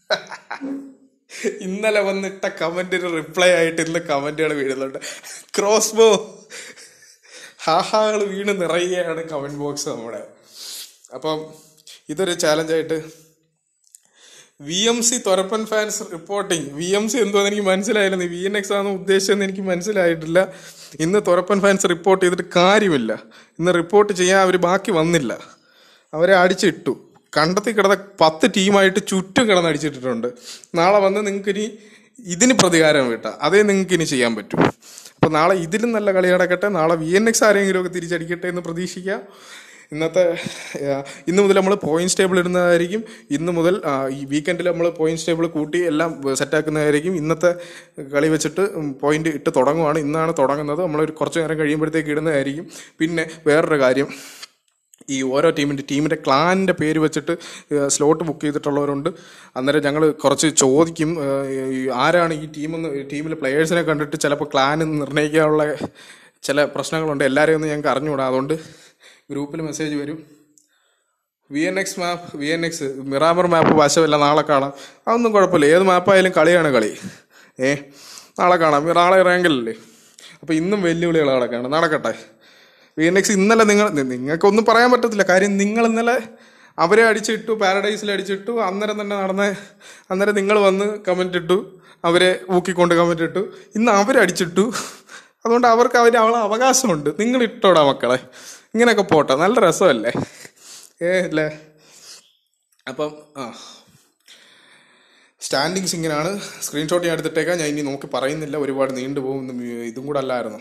[SPEAKER 1] ഇന്നലെ വന്നിട്ട കമന്റിന് റിപ്ലൈ ആയിട്ട് ഇന്ന് കമന്റുകൾ വീഴുന്നുണ്ട് ക്രോസ് ബോ ഹാഹാകൾ വീണ് നിറയുകയാണ് കമന്റ് ബോക്സ് നമ്മുടെ അപ്പം ഇതൊരു ചാലഞ്ചായിട്ട് വി എം സി തൊരപ്പൻ fans reporting V M C എന്തോന്ന് എനിക്ക് മനസ്സിലായില്ല വി എൻ എക്സ് ആണ് ഉദ്ദേശിച്ചതെന്ന് എനിക്ക് മനസ്സിലായിട്ടില്ല ഇന്ന് തൊരപ്പൻ ഫാൻസ് റിപ്പോർട്ട് ചെയ്തിട്ട് കാര്യമില്ല ഇന്ന് റിപ്പോർട്ട് ചെയ്യാൻ അവർ ബാക്കി വന്നില്ല അവരെ അടിച്ചിട്ടു കണ്ടത്തിൽ കിടന്ന പത്ത് ടീമായിട്ട് ചുറ്റും കിടന്ന് അടിച്ചിട്ടിട്ടുണ്ട് നാളെ വന്ന് നിങ്ങൾക്ക് ഇനി ഇതിന് പ്രതികാരം വീട്ടാം അതേ നിങ്ങൾക്ക് ഇനി ചെയ്യാൻ പറ്റും അപ്പൊ നാളെ ഇതിലും നല്ല കളി നടക്കട്ടെ നാളെ വി എൻ എക്സ് ആരെങ്കിലും ഒക്കെ തിരിച്ചടിക്കട്ടെ എന്ന് പ്രതീക്ഷിക്കാം ഇന്നത്തെ ആ, ഇന്ന് മുതൽ നമ്മൾ പോയിന്റ്സ് ടേബിൾ ഇടുന്നതായിരിക്കും ഇന്ന് മുതൽ ആ, ഈ വീക്കെൻഡിൽ നമ്മൾ പോയിന്റ്സ് ടേബിൾ കൂട്ടി എല്ലാം സെറ്റാക്കുന്നതായിരിക്കും ഇന്നത്തെ കളി വെച്ചിട്ട് പോയിന്റ് ഇട്ട് തുടങ്ങുവാണ് ഇന്നാണ് തുടങ്ങുന്നത് നമ്മൾ ഒരു കുറച്ച് നേരം കഴിയുമ്പോഴത്തേക്ക് ഇടുന്നതായിരിക്കും പിന്നെ വേറൊരു കാര്യം ഈ ഓരോ ടീമിൻ്റെ ടീമിൻ്റെ ക്ലാനിൻ്റെ പേര് വെച്ചിട്ട് സ്ലോട്ട് ബുക്ക് ചെയ്തിട്ടുള്ളവരുണ്ട് അന്നേരം ഞങ്ങൾ കുറച്ച് ചോദിക്കും ഏഹ്, ഈ ആരാണ് ഈ ടീമെന്ന് ടീമിലെ പ്ലെയേഴ്സിനെ കണ്ടിട്ട് ചിലപ്പോൾ ക്ലാൻ നിർണ്ണയിക്കാനുള്ള ചില പ്രശ്നങ്ങളുണ്ട് എല്ലാവരെയും ഒന്നും ഞങ്ങൾക്ക് അറിഞ്ഞുകൂടാ അതുകൊണ്ട് ഗ്രൂപ്പിൽ മെസ്സേജ് വരും V N X map V N X Miramar map വശമില്ല നാളെ കാണാം അതൊന്നും കുഴപ്പമില്ല ഏത് മാപ്പായാലും കളിയാണ് കളി ഏ നാളെ കാണാം നാളെ ഇറങ്ങലല്ലേ അപ്പോൾ ഇന്നും വെല്ലുവിളികൾ നടക്കുകയാണ് നടക്കട്ടെ വി എൻ എക്സ് ഇന്നലെ നിങ്ങൾ നി- നിങ്ങൾക്കൊന്നും പറയാൻ പറ്റത്തില്ല കാര്യം നിങ്ങൾ ഇന്നലെ അവരെ അടിച്ചിട്ടു പാരഡൈസിൽ അടിച്ചിട്ടു അന്നേരം തന്നെ നടന്ന അന്നേരം നിങ്ങൾ വന്ന് കമൻ്റ് ഇട്ടു അവരെ ഊക്കിക്കൊണ്ട് കമൻ്റ് ഇട്ടു ഇന്ന് അവരടിച്ചിട്ടു അതുകൊണ്ട് അവർക്ക് അവർ അവളെ അവകാശമുണ്ട് നിങ്ങൾ ഇട്ടോടാ മക്കളെ ഇങ്ങനെയൊക്കെ പോട്ടെ നല്ല രസമല്ലേ ഏ അല്ലേ അപ്പം ആ സ്റ്റാൻഡിങ്സ് ഇങ്ങനെയാണ് സ്ക്രീൻഷോട്ട് ഞാൻ എടുത്തിട്ടേക്കാം ഞാൻ ഇനി നോക്കി പറയുന്നില്ല ഒരുപാട് നീണ്ടുപോകും ഇന്ന് മ്യൂ- ഇതും കൂടെ അല്ലായിരുന്നു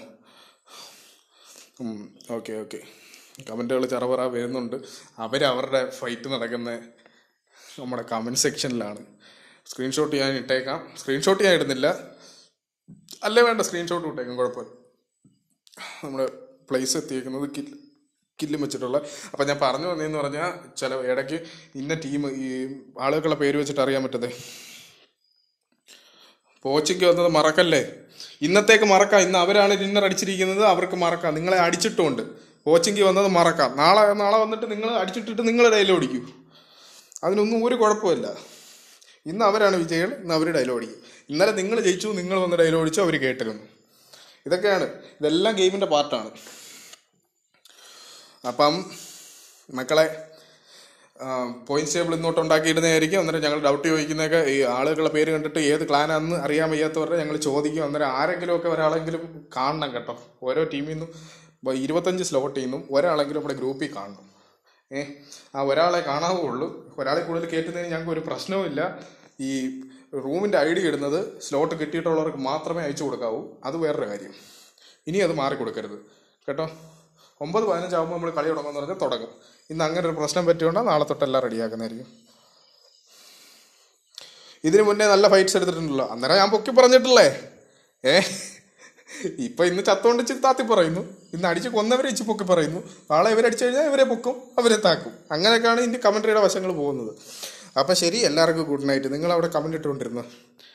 [SPEAKER 1] ഓക്കെ ഓക്കെ കമൻറ്റുകൾ ചെറപറ വരുന്നുണ്ട് അവരവരുടെ ഫൈറ്റ് നടക്കുന്ന നമ്മുടെ കമൻറ്റ് സെക്ഷനിലാണ് സ്ക്രീൻഷോട്ട് ഞാൻ ഇട്ടേക്കാം സ്ക്രീൻഷോട്ട് ഞാൻ ഇടുന്നില്ല അല്ലേ വേണ്ട സ്ക്രീൻഷോട്ട് ഇട്ടേക്കാം കുഴപ്പമില്ല നമ്മുടെ പ്ലേസ് എത്തിയേക്കുന്നത് കില്ല് കില്ലും വെച്ചിട്ടുള്ള അപ്പം ഞാൻ പറഞ്ഞു വന്നതെന്ന് പറഞ്ഞാൽ ചില ഇടയ്ക്ക് ഇന്ന ടീം ഈ ആളുകളുടെ പേര് വെച്ചിട്ട് അറിയാൻ പറ്റതേ പോച്ചിക്ക് വന്നത് മറക്കല്ലേ ഇന്നത്തേക്ക് മറക്കാം ഇന്ന് അവരാണ് ഡിന്നർ അടിച്ചിരിക്കുന്നത് അവർക്ക് മറക്കാം നിങ്ങളെ അടിച്ചിട്ടുമുണ്ട് കോച്ചിങ് വന്നത് മറക്കാം നാളെ നാളെ വന്നിട്ട് നിങ്ങൾ അടിച്ചിട്ടിട്ട് നിങ്ങൾ ഡയലോഗ് അടിക്കൂ അതിനൊന്നും ഒരു കുഴപ്പമില്ല ഇന്ന് അവരാണ് വിജയികൾ ഇന്ന് അവർ ഡയലോഗ് അടിക്കും ഇന്നലെ നിങ്ങൾ ജയിച്ചു നിങ്ങൾ വന്ന് ഡയലോഗ് അടിച്ചു അവർ കേട്ടിരുന്നു ഇതൊക്കെയാണ് ഇതെല്ലാം ഗെയിമിൻ്റെ പാർട്ടാണ് അപ്പം മക്കളെ പോയിന്റ്സ് ടേബിൾ ഇന്നോട്ട് ഉണ്ടാക്കിയിരുന്നതായിരിക്കും അന്നേരം ഞങ്ങൾ ഡൗട്ട് ചോദിക്കുന്നതൊക്കെ ഈ ആളുകളുടെ പേര് കണ്ടിട്ട് ഏത് ക്ലാനാണെന്ന് അറിയാൻ വയ്യാത്തവരുടെ ഞങ്ങൾ ചോദിക്കും അന്നേരം ആരെങ്കിലും ഒക്കെ ഒരാളെങ്കിലും കാണണം കേട്ടോ ഓരോ ടീമിൽ നിന്നും ഇപ്പൊ ഇരുപത്തഞ്ച് സ്ലോട്ടിൽ നിന്നും ഒരാളെങ്കിലും നമ്മുടെ ഗ്രൂപ്പിൽ കാണണം ഏ ആ ഒരാളെ കാണാവുള്ളൂ ഒരാളെ കൂടുതൽ കയറ്റുന്നതിന് ഞങ്ങൾക്ക് ഒരു പ്രശ്നവുമില്ല ഈ റൂമിൻ്റെ ഐ ഡി ഇടുന്നത് സ്ലോട്ട് കിട്ടിയിട്ടുള്ളവർക്ക് മാത്രമേ അയച്ചു കൊടുക്കാവൂ അത് വേറൊരു കാര്യം ഇനി അത് മാറി കൊടുക്കരുത് കേട്ടോ ഒമ്പത് പതിനഞ്ചാകുമ്പോൾ നമ്മൾ കളി തുടങ്ങുമെന്ന് പറഞ്ഞാൽ തുടങ്ങും ഇന്ന് അങ്ങനെ ഒരു പ്രശ്നം പറ്റിയോണ്ടാൽ നാളെ തൊട്ടെല്ലാം റെഡിയാക്കുന്നതായിരിക്കും ഇതിനു മുന്നേ നല്ല ഫൈറ്റ്സ് എടുത്തിട്ടുണ്ടല്ലോ അന്നേരം ഞാൻ പൊക്കി പറഞ്ഞിട്ടില്ലേ ഏ ഇപ്പൊ ഇന്ന് ചത്തോണ്ട് ഇച്ചിരി താത്തി പറയുന്നു ഇന്ന് അടിച്ച് കൊന്നവരെ ഇച്ചി പൊക്കി പറയുന്നു നാളെ ഇവരടിച്ചു കഴിഞ്ഞാൽ ഇവരെ പൊക്കും അവരെ താക്കും അങ്ങനെയൊക്കെയാണ് ഇതിന്റെ കമന്ററിയുടെ വശങ്ങൾ പോകുന്നത് അപ്പം ശരി എല്ലാവർക്കും ഗുഡ് നൈറ്റ് നിങ്ങൾ അവിടെ കമന്റ് ഇട്ടുകൊണ്ടിരുന്നു